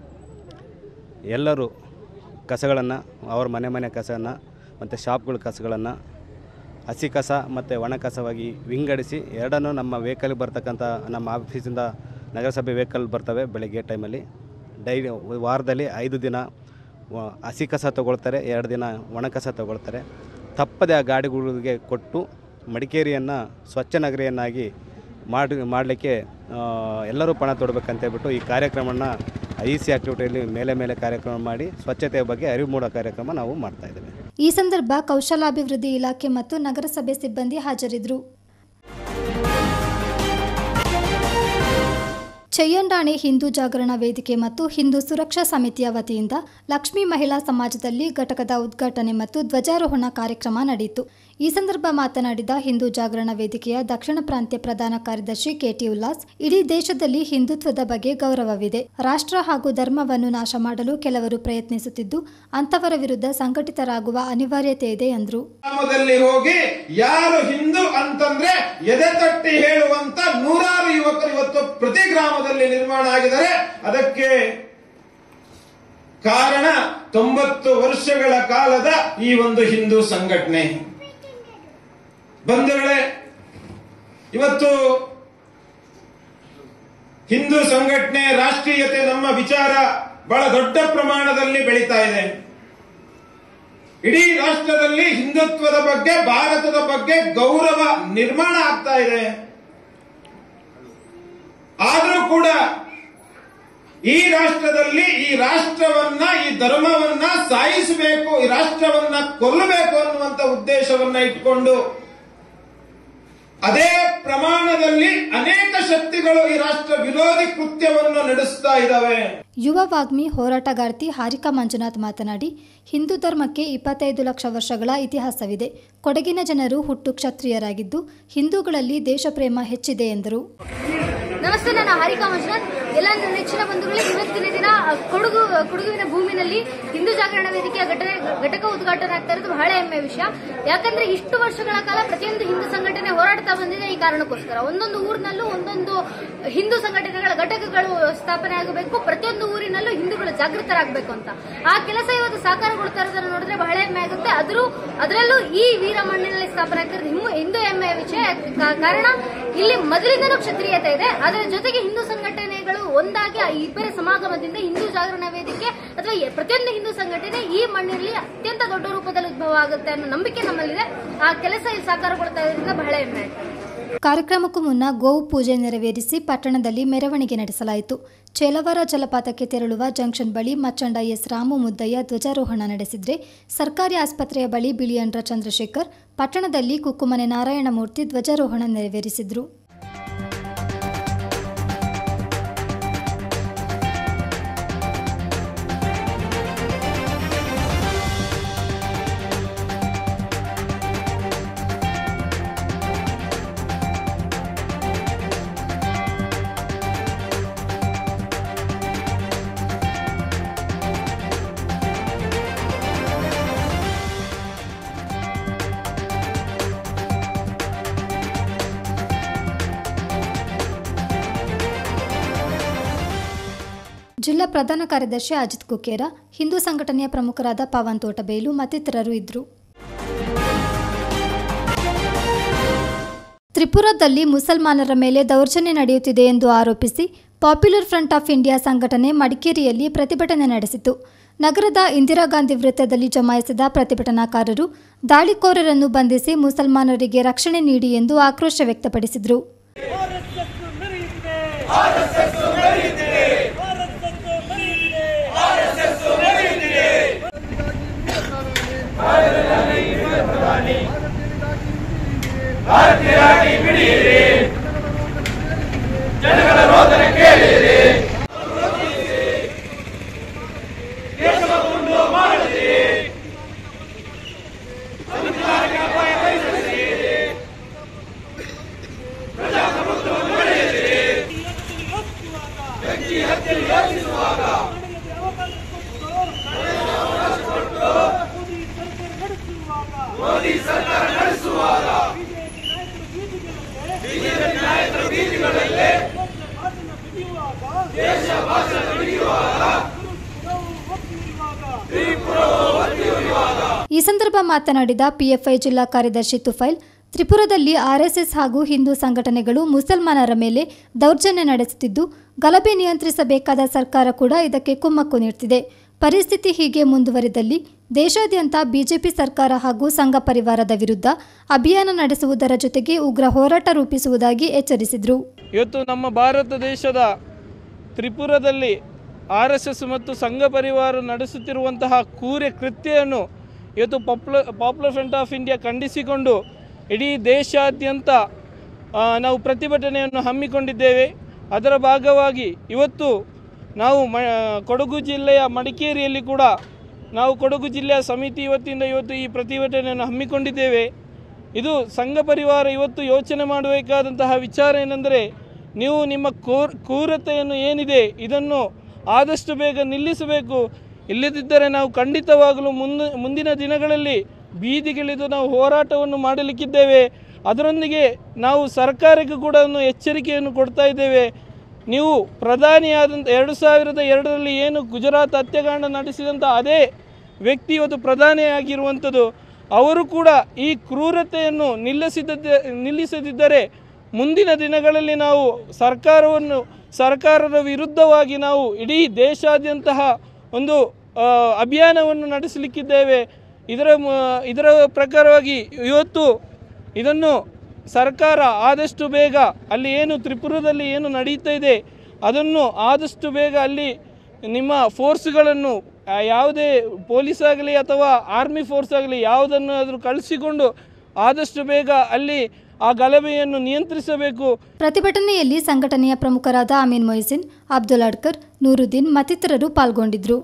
ಎಲ್ಲರೂ ಕಸಗಳನ್ನು ಅವ್ರ ಮನೆ ಮನೆ ಕಸನ ಮತ್ತು ಶಾಪ್ಗಳ ಕಸಗಳನ್ನು ಹಸಿ ಕಸ ಮತ್ತು ಒಣ ಕಸವಾಗಿ ವಿಂಗಡಿಸಿ ಎರಡನ್ನೂ ನಮ್ಮ ವೆಹಿಕಲ್ಗೆ ಬರ್ತಕ್ಕಂಥ ನಮ್ಮ ಆಫೀಸಿಂದ ನಗರಸಭೆ ವೆಹಿಕಲ್ ಬರ್ತವೆ ಬೆಳಗ್ಗೆ ಟೈಮಲ್ಲಿ ಡೈಲಿ ವಾರದಲ್ಲಿ ಐದು ದಿನ ವ- ಹಸಿ ಕಸ ತಗೊಳ್ತಾರೆ ಎರಡು ದಿನ ಒಣ ಕಸ ತಗೊಳ್ತಾರೆ ತಪ್ಪದೆ ಆ ಗಾಡಿಗಳಿಗೆ ಕೊಟ್ಟು ಮಡಿಕೇರಿಯನ್ನು ಸ್ವಚ್ಛ ನಗರಿಯನ್ನಾಗಿ ಮಾಡಿ ಮಾಡಲಿಕ್ಕೆ ಎಲ್ಲರೂ ಪಣ ತೊಡಬೇಕಂತೇಳ್ಬಿಟ್ಟು ಈ ಕಾರ್ಯಕ್ರಮನ ಐ ಸಿ ಆ್ಯಕ್ಟಿವಿಟಿಯಲ್ಲಿ ಮೇಲೆ ಮೇಲೆ ಕಾರ್ಯಕ್ರಮ ಮಾಡಿ ಸ್ವಚ್ಛತೆಯ ಬಗ್ಗೆ ಅರಿವು ಮೂಡೋ ಕಾರ್ಯಕ್ರಮ ನಾವು ಮಾಡ್ತಾಯಿದ್ದೇವೆ ಈ ಸಂದರ್ಭ ಕೌಶಲಾಭಿವೃದ್ಧಿ ಇಲಾಖೆ ಮತ್ತು ನಗರಸಭೆ ಸಿಬ್ಬಂದಿ ಹಾಜರಿದ್ದರು ಚೆಯ್ಯಂಡಾಣೆ ಹಿಂದೂ ಜಾಗರಣ ವೇದಿಕೆ ಮತ್ತು ಹಿಂದೂ ಸುರಕ್ಷಾ ಸಮಿತಿಯ ವತಿಯಿಂದ ಲಕ್ಷ್ಮೀ ಮಹಿಳಾ ಸಮಾಜದಲ್ಲಿ ಘಟಕದ ಉದ್ಘಾಟನೆ ಮತ್ತು ಧ್ವಜಾರೋಹಣ ಕಾರ್ಯಕ್ರಮ ನಡೆಯಿತು ಈ ಸಂದರ್ಭ ಮಾತನಾಡಿದ ಹಿಂದೂ ಜಾಗರಣ ವೇದಿಕೆಯ ದಕ್ಷಿಣ ಪ್ರಾಂತ್ಯ ಪ್ರಧಾನ ಕಾರ್ಯದರ್ಶಿ ಕೆಟಿ ಉಲ್ಲಾಸ್ ಇಡೀ ದೇಶದಲ್ಲಿ ಹಿಂದುತ್ವದ ಬಗ್ಗೆ ಗೌರವವಿದೆ ರಾಷ್ಟ್ರ ಹಾಗೂ ಧರ್ಮವನ್ನು ನಾಶ ಮಾಡಲು ಕೆಲವರು ಪ್ರಯತ್ನಿಸುತ್ತಿದ್ದು ಅಂತವರ ವಿರುದ್ಧ ಸಂಘಟಿತರಾಗುವ ಅನಿವಾರ್ಯತೆ ಇದೆ ಎಂದರು ಗ್ರಾಮದಲ್ಲಿ ಹೋಗಿ ಯಾರು ಹಿಂದೂ ಅಂತಂದ್ರೆ ಎದೆ ತಟ್ಟಿ ಹೇಳುವಂತ ನೂರಾರು ಯುವಕರು ಇವತ್ತು ಪ್ರತಿ ಗ್ರಾಮದಲ್ಲಿ ನಿರ್ಮಾಣ ಆಗಿದ್ದಾರೆ ಅದಕ್ಕೆ ಕಾರಣ ತೊಂಬತ್ತು ವರ್ಷಗಳ ಕಾಲದ ಈ ಒಂದು ಹಿಂದೂ ಸಂಘಟನೆ ಬಂಧುಗಳೇ ಇವತ್ತು ಹಿಂದೂ ಸಂಘಟನೆ ರಾಷ್ಟ್ರೀಯತೆ ನಮ್ಮ ವಿಚಾರ ಬಹಳ ದೊಡ್ಡ ಪ್ರಮಾಣದಲ್ಲಿ ಬೆಳೀತಾ ಇದೆ ಇಡೀ ರಾಷ್ಟ್ರದಲ್ಲಿ ಹಿಂದುತ್ವದ ಬಗ್ಗೆ ಭಾರತದ ಬಗ್ಗೆ ಗೌರವ ನಿರ್ಮಾಣ ಆಗ್ತಾ ಇದೆ ಆದರೂ ಕೂಡ ಈ ರಾಷ್ಟ್ರದಲ್ಲಿ ಈ ರಾಷ್ಟ್ರವನ್ನ ಈ ಧರ್ಮವನ್ನ ಸಾಯಿಸಬೇಕು ಈ ರಾಷ್ಟ್ರವನ್ನ ಕೊಲ್ಲಬೇಕು ಅನ್ನುವಂತ ಉದ್ದೇಶವನ್ನ ಇಟ್ಕೊಂಡು ಅದೇ ಪ್ರಮಾಣದಲ್ಲಿ ಅನೇಕ ಶಕ್ತಿಗಳು ಈ ರಾಷ್ಟ್ರ ವಿರೋಧಿ ಕೃತ್ಯವನ್ನು ನಡೆಸ್ತಾ ಇದ್ದಾವೆ ಯುವ ವಾಗ್ಮಿ ಹೋರಾಟಗಾರ್ತಿ ಹಾರಿಕಾ ಮಂಜುನಾಥ್ ಮಾತನಾಡಿ ಹಿಂದೂ ಧರ್ಮಕ್ಕೆ ಇಪ್ಪತ್ತೈದು ಲಕ್ಷ ವರ್ಷಗಳ ಇತಿಹಾಸವಿದೆ ಕೊಡಗಿನ ಜನರು ಹುಟ್ಟು ಕ್ಷತ್ರಿಯರಾಗಿದ್ದು ಹಿಂದೂಗಳಲ್ಲಿ ದೇಶಪ್ರೇಮ ಹೆಚ್ಚಿದೆ ಎಂದರು ನಮಸ್ತೆ ನಾನು ಹಾರಿಕಾ ಮಂಜುನಾಥ್ ಎಲ್ಲ ನನ್ನ ನೆಚ್ಚಿನ ಬಂಧುಗಳೇ ಇವತ್ತಿನ ದಿನ ಅ, ಕೊಡಗು ಕೊಡಗುವಿನ ಭೂಮಿನಲ್ಲಿ ಹಿಂದೂ ಜಾಗರಣ ವೇದಿಕೆಯ ಘಟನೆ ಘಟಕ ಉದ್ಘಾಟನೆ ಆಗ್ತಾ ಇರೋದು ಬಹಳ ಹೆಮ್ಮೆಯ ವಿಷಯ ಯಾಕಂದ್ರೆ ಇಷ್ಟು ವರ್ಷಗಳ ಕಾಲ ಪ್ರತಿಯೊಂದು ಹಿಂದೂ ಸಂಘಟನೆ ಹೋರಾಡ್ತಾ ಬಂದಿದೆ ಈ ಕಾರಣಕ್ಕೋಸ್ಕರ ಒಂದೊಂದು ಊರಿನಲ್ಲೂ ಒಂದೊಂದು ಹಿಂದೂ ಸಂಘಟನೆಗಳ ಘಟಕಗಳು ಸ್ಥಾಪನೆ ಆಗಬೇಕು ಪ್ರತಿಯೊಂದು ಊರಿನಲ್ಲೂ ಹಿಂದೂಗಳು ಜಾಗೃತರಾಗಬೇಕು ಅಂತ ಆ ಕೆಲಸ ಇವತ್ತು ಸಾಕಾರಗೊಳ್ತಾ ಇರೋದನ್ನು ನೋಡಿದ್ರೆ ಬಹಳ ಹೆಮ್ಮೆ ಆಗುತ್ತೆ ಅದರೂ ಅದರಲ್ಲೂ ಈ ವೀರ ಮಣ್ಣಿನಲ್ಲಿ ಸ್ಥಾಪನೆ ಆಗ್ತಿರೋದು ಹಿಮ್ಮು- ಹಿಂದೂ ಹೆಮ್ಮೆಯ ವಿಷಯ ಕಾ- ಕಾರಣ ಇಲ್ಲಿ ಮೊದಲಿಂದನೂ ಕ್ಷತ್ರಿಯತೆ ಇದೆ ಅದರ ಜೊತೆಗೆ ಹಿಂದೂ ಸಂಘಟನೆಗಳು ಒಂದಾಗಿ ಆ ಇಬ್ಬರ ಸಮಾಗಮದಿಂದ ಹಿಂದೂ ಜಾಗರಣ ವೇದಿಕೆ ಅಥವಾ ಎ- ಪ್ರತಿಯೊಂದು ಹಿಂದೂ ಸಂಘಟನೆ ಈ ಮಣ್ಣಿನಲ್ಲಿ ಅತ್ಯಂತ ದೊಡ್ಡ ರೂಪದಲ್ಲಿ ಉದ್ಭವ ಆಗುತ್ತೆ ಅನ್ನೋ ನಂಬಿಕೆ ನಮ್ಮಲ್ಲಿದೆ ಆ ಕೆಲಸ ಇಲ್ಲಿ ಸಾಕಾರಗೊಳ್ತಾ ಇರೋದ್ರಿಂದ ಬಹಳ ಹೆಮ್ಮೆ ಆಯ್ತು ಕಾರ್ಯಕ್ರಮಕ್ಕೂ ಮುನ್ನ ಗೋವು ಪೂಜೆ ನೆರವೇರಿಸಿ ಪಟ್ಟಣದಲ್ಲಿ ಮೆರವಣಿಗೆ ನಡೆಸಲಾಯಿತು ಚೇಲವಾರ ಜಲಪಾತಕ್ಕೆ ತೆರಳುವ ಜಂಕ್ಷನ್ ಬಳಿ ಮಚ್ಚಂಡ ಎಸ್ ರಾಮು ಮುದ್ದಯ್ಯ ಧ್ವಜಾರೋಹಣ ನಡೆಸಿದ್ರೆ ಸರ್ಕಾರಿ ಆಸ್ಪತ್ರೆಯ ಬಳಿ ಬಿಳಿಯಂಡ್ರ ಚಂದ್ರಶೇಖರ್ ಪಟ್ಟಣದಲ್ಲಿ ಕುಕ್ಕುಮನೆ ನಾರಾಯಣಮೂರ್ತಿ ಧ್ವಜಾರೋಹಣ ನೆರವೇರಿಸಿದ್ರು ಜಿಲ್ಲಾ ಪ್ರಧಾನ ಕಾರ್ಯದರ್ಶಿ ಅಜಿತ್ ಕುಕೇರ ಹಿಂದೂ ಸಂಘಟನೆಯ ಪ್ರಮುಖರಾದ ಪವನ್ ತೋಟಬೇಲು ಮತ್ತಿತರರು ಇದ್ದರು ತ್ರಿಪುರಾದಲ್ಲಿ ಮುಸಲ್ಮಾನರ ಮೇಲೆ ದೌರ್ಜನ್ಯ ನಡೆಯುತ್ತಿದೆ ಎಂದು ಆರೋಪಿಸಿ ಪಾಪ್ಯುಲರ್ ಫ್ರಂಟ್ ಆಫ್ ಇಂಡಿಯಾ ಸಂಘಟನೆ ಮಡಿಕೇರಿಯಲ್ಲಿ ಪ್ರತಿಭಟನೆ ನಡೆಸಿತು ನಗರದ ಇಂದಿರಾ ಗಾಂಧಿ ವೃತ್ತದಲ್ಲಿ ಜಮಾಯಿಸಿದ ಪ್ರತಿಭಟನಾಕಾರರು ದಾಳಿಕೋರರನ್ನು ಬಂಧಿಸಿ ಮುಸಲ್ಮಾನರಿಗೆ ರಕ್ಷಣೆ ನೀಡಿ ಎಂದು ಆಕ್ರೋಶ ವ್ಯಕ್ತಪಡಿಸಿದರು ಆರ್ಎಸ್ಎಸ್ ಮೆರೆಯುತ್ತಿದೆ ಆರ್ಎಸ್ಎಸ್ ಮೆರೆಯುತ್ತಿದೆ ಮೋದಿ ಸರ್ಕಾರ ನಡೆಸುವಾಗ ಬಿಜೆಪಿ ನಾಯಕರು ಬೀದಿಗಳಲ್ಲೇ ದೇಶ ಭಾಷಣ ಬಿಡಿಯುವಾಗ ಈ ಸಂದರ್ಭ ಮಾತನಾಡಿದ ಪಿಎಫ್ಐ ಜಿಲ್ಲಾ ಕಾರ್ಯದರ್ಶಿ ತುಫೈಲ್ ತ್ರಿಪುರದಲ್ಲಿ ಆರ್ಎಸ್ಎಸ್ ಹಾಗೂ ಹಿಂದೂ ಸಂಘಟನೆಗಳು ಮುಸಲ್ಮಾನರ ಮೇಲೆ ದೌರ್ಜನ್ಯ ನಡೆಸುತ್ತಿದ್ದು ಗಲಭೆ ನಿಯಂತ್ರಿಸಬೇಕಾದ ಸರ್ಕಾರ ಕೂಡ ಇದಕ್ಕೆ ಕುಮ್ಮಕ್ಕು ನೀಡುತ್ತಿದೆ ಪರಿಸ್ಥಿತಿ ಹೀಗೆ ಮುಂದುವರಿದಲ್ಲಿ ದೇಶಾದ್ಯಂತ ಬಿಜೆಪಿ ಸರ್ಕಾರ ಹಾಗೂ ಸಂಘ ಪರಿವಾರದ ವಿರುದ್ಧ ಅಭಿಯಾನ ನಡೆಸುವುದರ ಜೊತೆಗೆ ಉಗ್ರ ಹೋರಾಟ ರೂಪಿಸುವುದಾಗಿ ಎಚ್ಚರಿಸಿದರು ಇವತ್ತು ನಮ್ಮ ಭಾರತ ದೇಶದ ತ್ರಿಪುರದಲ್ಲಿ ಆರ್ ಎಸ್ ಎಸ್ ಮತ್ತು ಸಂಘ ಪರಿವಾರ ನಡೆಸುತ್ತಿರುವಂತಹ ಕೂರ್ಯ ಕೃತ್ಯವನ್ನು ಇವತ್ತು popular popular front of India ಖಂಡಿಸಿಕೊಂಡು ಇಡೀ ದೇಶಾದ್ಯಂತ ಆ, ನಾವು ಪ್ರತಿಭಟನೆಯನ್ನು ಹಮ್ಮಿಕೊಂಡಿದ್ದೇವೆ ಅದರ ಭಾಗವಾಗಿ ಇವತ್ತು ನಾವು ಮ ಕೊಡಗು ಜಿಲ್ಲೆಯ ಮಡಿಕೇರಿಯಲ್ಲಿ ಕೂಡ ನಾವು ಕೊಡಗು ಜಿಲ್ಲೆಯ ಸಮಿತಿ ವತಿಯಿಂದ ಇವತ್ತು ಈ ಪ್ರತಿಭಟನೆಯನ್ನು ಹಮ್ಮಿಕೊಂಡಿದ್ದೇವೆ ಇದು ಸಂಘ ಪರಿವಾರ ಇವತ್ತು ಯೋಚನೆ ಮಾಡಬೇಕಾದಂತಹ ವಿಚಾರ ಏನೆಂದರೆ ನೀವು ನಿಮ್ಮ ಕೋರ್ ಕ್ರೂರತೆಯನ್ನು ಏನಿದೆ ಇದನ್ನು ಆದಷ್ಟು ಬೇಗ ನಿಲ್ಲಿಸಬೇಕು ಇಲ್ಲದಿದ್ದರೆ ನಾವು ಖಂಡಿತವಾಗಲೂ ಮುಂದೆ ಮುಂದಿನ ದಿನಗಳಲ್ಲಿ ಬೀದಿಗಿಳಿದು ನಾವು ಹೋರಾಟವನ್ನು ಮಾಡಲಿಕ್ಕಿದ್ದೇವೆ ಅದರೊಂದಿಗೆ ನಾವು ಸರ್ಕಾರಕ್ಕೆ ಕೂಡ ಒಂದು ಎಚ್ಚರಿಕೆಯನ್ನು ಕೊಡ್ತಾ ಇದ್ದೇವೆ ನೀವು ಪ್ರಧಾನಿಯಾದಂಥ ಎರಡು ಸಾವಿರದ ಎರಡರಲ್ಲಿ ಏನು ಗುಜರಾತ್ ಹತ್ಯಾಕಾಂಡ ನಡೆಸಿದಂಥ ಅದೇ ವ್ಯಕ್ತಿ ಇವತ್ತು ಪ್ರಧಾನಿಯಾಗಿರುವಂಥದ್ದು ಅವರು ಕೂಡ ಈ ಕ್ರೂರತೆಯನ್ನು ನಿಲ್ಲಿಸಿದ್ದ ನಿಲ್ಲಿಸದಿದ್ದರೆ ಮುಂದಿನ ದಿನಗಳಲ್ಲಿ ನಾವು ಸರ್ಕಾರವನ್ನು ಸರ್ಕಾರದ ವಿರುದ್ಧವಾಗಿ ನಾವು ಇಡೀ ದೇಶಾದ್ಯಂತಹ ಒಂದು ಆ, ಅಭಿಯಾನವನ್ನು ನಡೆಸಲಿಕ್ಕಿದ್ದೇವೆ ಇದರ ಮ- ಇದರ ಪ್ರಕಾರವಾಗಿ ಇವತ್ತು ಇದನ್ನು ಸರ್ಕಾರ ಆದಷ್ಟು ಬೇಗ ಅಲ್ಲಿ ಏನು ತ್ರಿಪುರದಲ್ಲಿ ಏನು ನಡೀತಾ ಇದೆ ಅದನ್ನು ಆದಷ್ಟು ಬೇಗ ಅಲ್ಲಿ ನಿಮ್ಮ ಫೋರ್ಸ್ಗಳನ್ನು ಆ, ಯಾವುದೇ ಪೊಲೀಸ್ ಆಗಲಿ ಅಥವಾ ಆರ್ಮಿ ಫೋರ್ಸ್ ಆಗಲಿ ಯಾವುದನ್ನಾದರೂ ಕಳಿಸಿಕೊಂಡು ಆದಷ್ಟು ಬೇಗ ಅಲ್ಲಿ ಆ ಗಲಭೆಯನ್ನು ನಿಯಂತ್ರಿಸಬೇಕು ಪ್ರತಿಭಟನೆಯಲ್ಲಿ ಸಂಘಟನೆಯ ಪ್ರಮುಖರಾದ ಅಮೀನ್ ಮೊಯ್ಸಿನ್ ಅಬ್ದುಲ್ ಅಡ್ಕರ್ ನೂರುದ್ದೀನ್ ಮತ್ತಿತರರು ಪಾಲ್ಗೊಂಡಿದ್ರು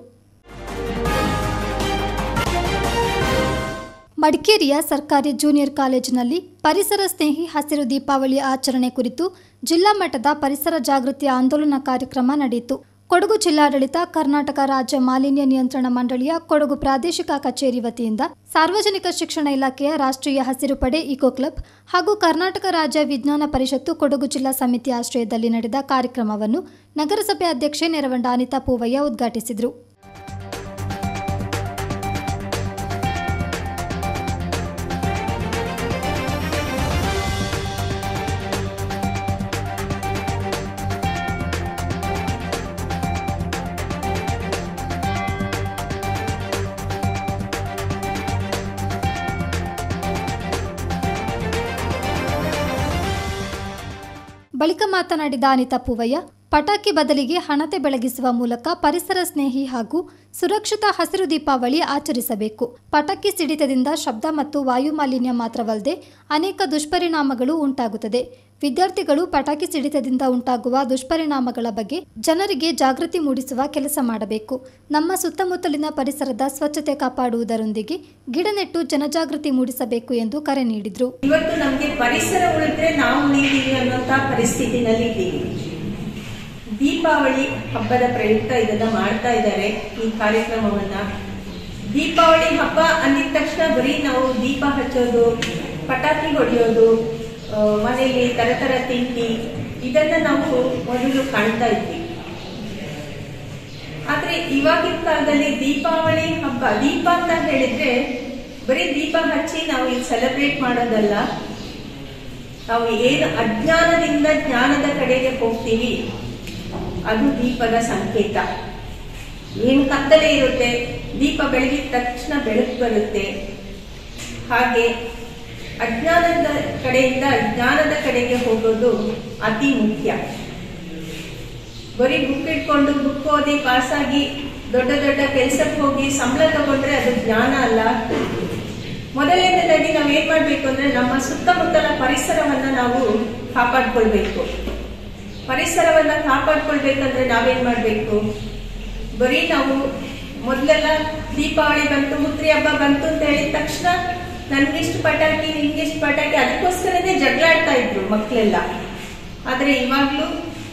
ಮಡಿಕೇರಿಯ ಸರ್ಕಾರಿ ಜೂನಿಯರ್ ಕಾಲೇಜಿನಲ್ಲಿ ಪರಿಸರ ಸ್ನೇಹಿ ಹಸಿರು ದೀಪಾವಳಿ ಆಚರಣೆ ಕುರಿತು ಜಿಲ್ಲಾ ಮಟ್ಟದ ಪರಿಸರ ಜಾಗೃತಿ ಆಂದೋಲನ ಕಾರ್ಯಕ್ರಮ ನಡೆಯಿತು ಕೊಡಗು ಜಿಲ್ಲಾಡಳಿತ ಕರ್ನಾಟಕ ರಾಜ್ಯ ಮಾಲಿನ್ಯ ನಿಯಂತ್ರಣ ಮಂಡಳಿಯ ಕೊಡಗು ಪ್ರಾದೇಶಿಕ ಕಚೇರಿ ವತಿಯಿಂದ ಸಾರ್ವಜನಿಕ ಶಿಕ್ಷಣ ಇಲಾಖೆಯ ರಾಷ್ಟ್ರೀಯ ಹಸಿರು ಪಡೆ ಇಕೋ ಕ್ಲಬ್ ಹಾಗೂ ಕರ್ನಾಟಕ ರಾಜ್ಯ ವಿಜ್ಞಾನ ಪರಿಷತ್ತು ಕೊಡಗು ಜಿಲ್ಲಾ ಸಮಿತಿ ಆಶ್ರಯದಲ್ಲಿ ನಡೆದ ಕಾರ್ಯಕ್ರಮವನ್ನು ನಗರಸಭೆ ಅಧ್ಯಕ್ಷೆ ನೆರವಂಡ ಅನಿತಾ ಪೂವಯ್ಯ ಉದ್ಘಾಟಿಸಿದರು ಬಳಿಕ ಮಾತನಾಡಿದ ಅನಿತಾ ಪೂವಯ್ಯ ಪಟಾಕಿ ಬದಲಿಗೆ ಹಣತೆ ಬೆಳಗಿಸುವ ಮೂಲಕ ಪರಿಸರ ಸ್ನೇಹಿ ಹಾಗೂ ಸುರಕ್ಷಿತ ಹಸಿರು ದೀಪಾವಳಿ ಆಚರಿಸಬೇಕು ಪಟಾಕಿ ಸಿಡಿತದಿಂದ ಶಬ್ದ ಮತ್ತು ವಾಯು ಮಾಲಿನ್ಯ ಮಾತ್ರವಲ್ಲದೆ ಅನೇಕ ದುಷ್ಪರಿಣಾಮಗಳು ಉಂಟಾಗುತ್ತದೆ ವಿದ್ಯಾರ್ಥಿಗಳು ಪಟಾಕಿ ಸಿಡಿತದಿಂದ ಉಂಟಾಗುವ ದುಷ್ಪರಿಣಾಮಗಳ ಬಗ್ಗೆ ಜನರಿಗೆ ಜಾಗೃತಿ ಮೂಡಿಸುವ ಕೆಲಸ ಮಾಡಬೇಕು ನಮ್ಮ ಸುತ್ತಮುತ್ತಲಿನ ಪರಿಸರದ ಸ್ವಚ್ಛತೆ ಕಾಪಾಡುವುದರೊಂದಿಗೆ ಗಿಡ ನೆಟ್ಟು ಜನಜಾಗೃತಿ ಮೂಡಿಸಬೇಕು ಎಂದು ಕರೆ ನೀಡಿದರು ಇವತ್ತು ನಮಗೆ ಪರಿಸರ ಉಳಿದ್ರೆ ನಾವು ಉಳಿತೀವಿ ಅನ್ನೋಂತ ಪರಿಸ್ಥಿತಿನಲ್ಲಿ ಇದ್ದೀವಿ ದೀಪಾವಳಿ ಹಬ್ಬದ ಪ್ರಯುಕ್ತ ಇದನ್ನ ಮಾಡ್ತಾ ಇದ್ದಾರೆ ಈ ಕಾರ್ಯಕ್ರಮವನ್ನ ದೀಪಾವಳಿ ಹಬ್ಬ ಅಂದಿದ ತಕ್ಷಣ ಬರೀ ನಾವು ದೀಪ ಹಚ್ಚೋದು ಪಟಾಕಿ ಹೊಡೆಯೋದು ಆ, ಮನೆಯಲ್ಲಿ ತರ ತರ ತಿಂಡಿ ಇದನ್ನ ನಾವು ಮೊದಲು ಕಾಣ್ತಾ ಇದ್ವಿ ಆದ್ರೆ ಇವಾಗಿನ ಕಾಲದಲ್ಲಿ ದೀಪಾವಳಿ ಹಬ್ಬ ದೀಪ ಅಂತ ಹೇಳಿದ್ರೆ ಬರೀ ದೀಪ ಹಚ್ಚಿ ನಾವು ಇಲ್ಲಿ ಸೆಲೆಬ್ರೇಟ್ ಮಾಡೋದಲ್ಲ ನಾವು ಏನು ಅಜ್ಞಾನದಿಂದ ಜ್ಞಾನದ ಕಡೆಗೆ ಹೋಗ್ತೀವಿ ಅದು ದೀಪದ ಸಂಕೇತ ಏನ್ ಕತ್ತಲೆ ಇರುತ್ತೆ ದೀಪ ಬೆಳಗಿದ ತಕ್ಷಣ ಬೆಳಕು ಬರುತ್ತೆ ಹಾಗೆ ಅಜ್ಞಾನದ ಕಡೆಯಿಂದ ಜ್ಞಾನದ ಕಡೆಗೆ ಹೋಗೋದು ಅತಿ ಮುಖ್ಯ ಬರೀ ಬುಕ್ ಇಟ್ಕೊಂಡು ಬುಕ್ ಓದಿ ಪಾಸಾಗಿ ದೊಡ್ಡ ದೊಡ್ಡ ಕೆಲ್ಸಕ್ಕೆ ಹೋಗಿ ಸಂಬಳ ತಗೊಂಡ್ರೆ ಅದು ಜ್ಞಾನ ಅಲ್ಲ ಮೊದಲನೇದಾಗಿ ನಾವು ಏನ್ ಮಾಡ್ಬೇಕು ಅಂದ್ರೆ ನಮ್ಮ ಸುತ್ತಮುತ್ತಲ ಪರಿಸರವನ್ನ ನಾವು ಕಾಪಾಡ್ಕೊಳ್ಬೇಕು ಪರಿಸರವನ್ನ ಕಾಪಾಡ್ಕೊಳ್ಬೇಕಂದ್ರೆ ನಾವೇನ್ ಮಾಡ್ಬೇಕು ಬರೀ ನಾವು ಮೊದಲೆಲ್ಲ ದೀಪಾವಳಿ ಬಂತು ಮುತ್ರಿ ಹಬ್ಬ ಬಂತು ಅಂತ ಹೇಳಿದ ತಕ್ಷಣ ನನ್ಗಿಷ್ಟು ಪಟಾಕಿ ನಿನ್ಗಿಷ್ಟು ಪಟಾಕಿ ಅದಕ್ಕೋಸ್ಕರನೇ ಜಗಳ ಆಡ್ತಾ ಇದ್ರು ಮಕ್ಕಳೆಲ್ಲ ಆದ್ರೆ ಇವಾಗ್ಲೂ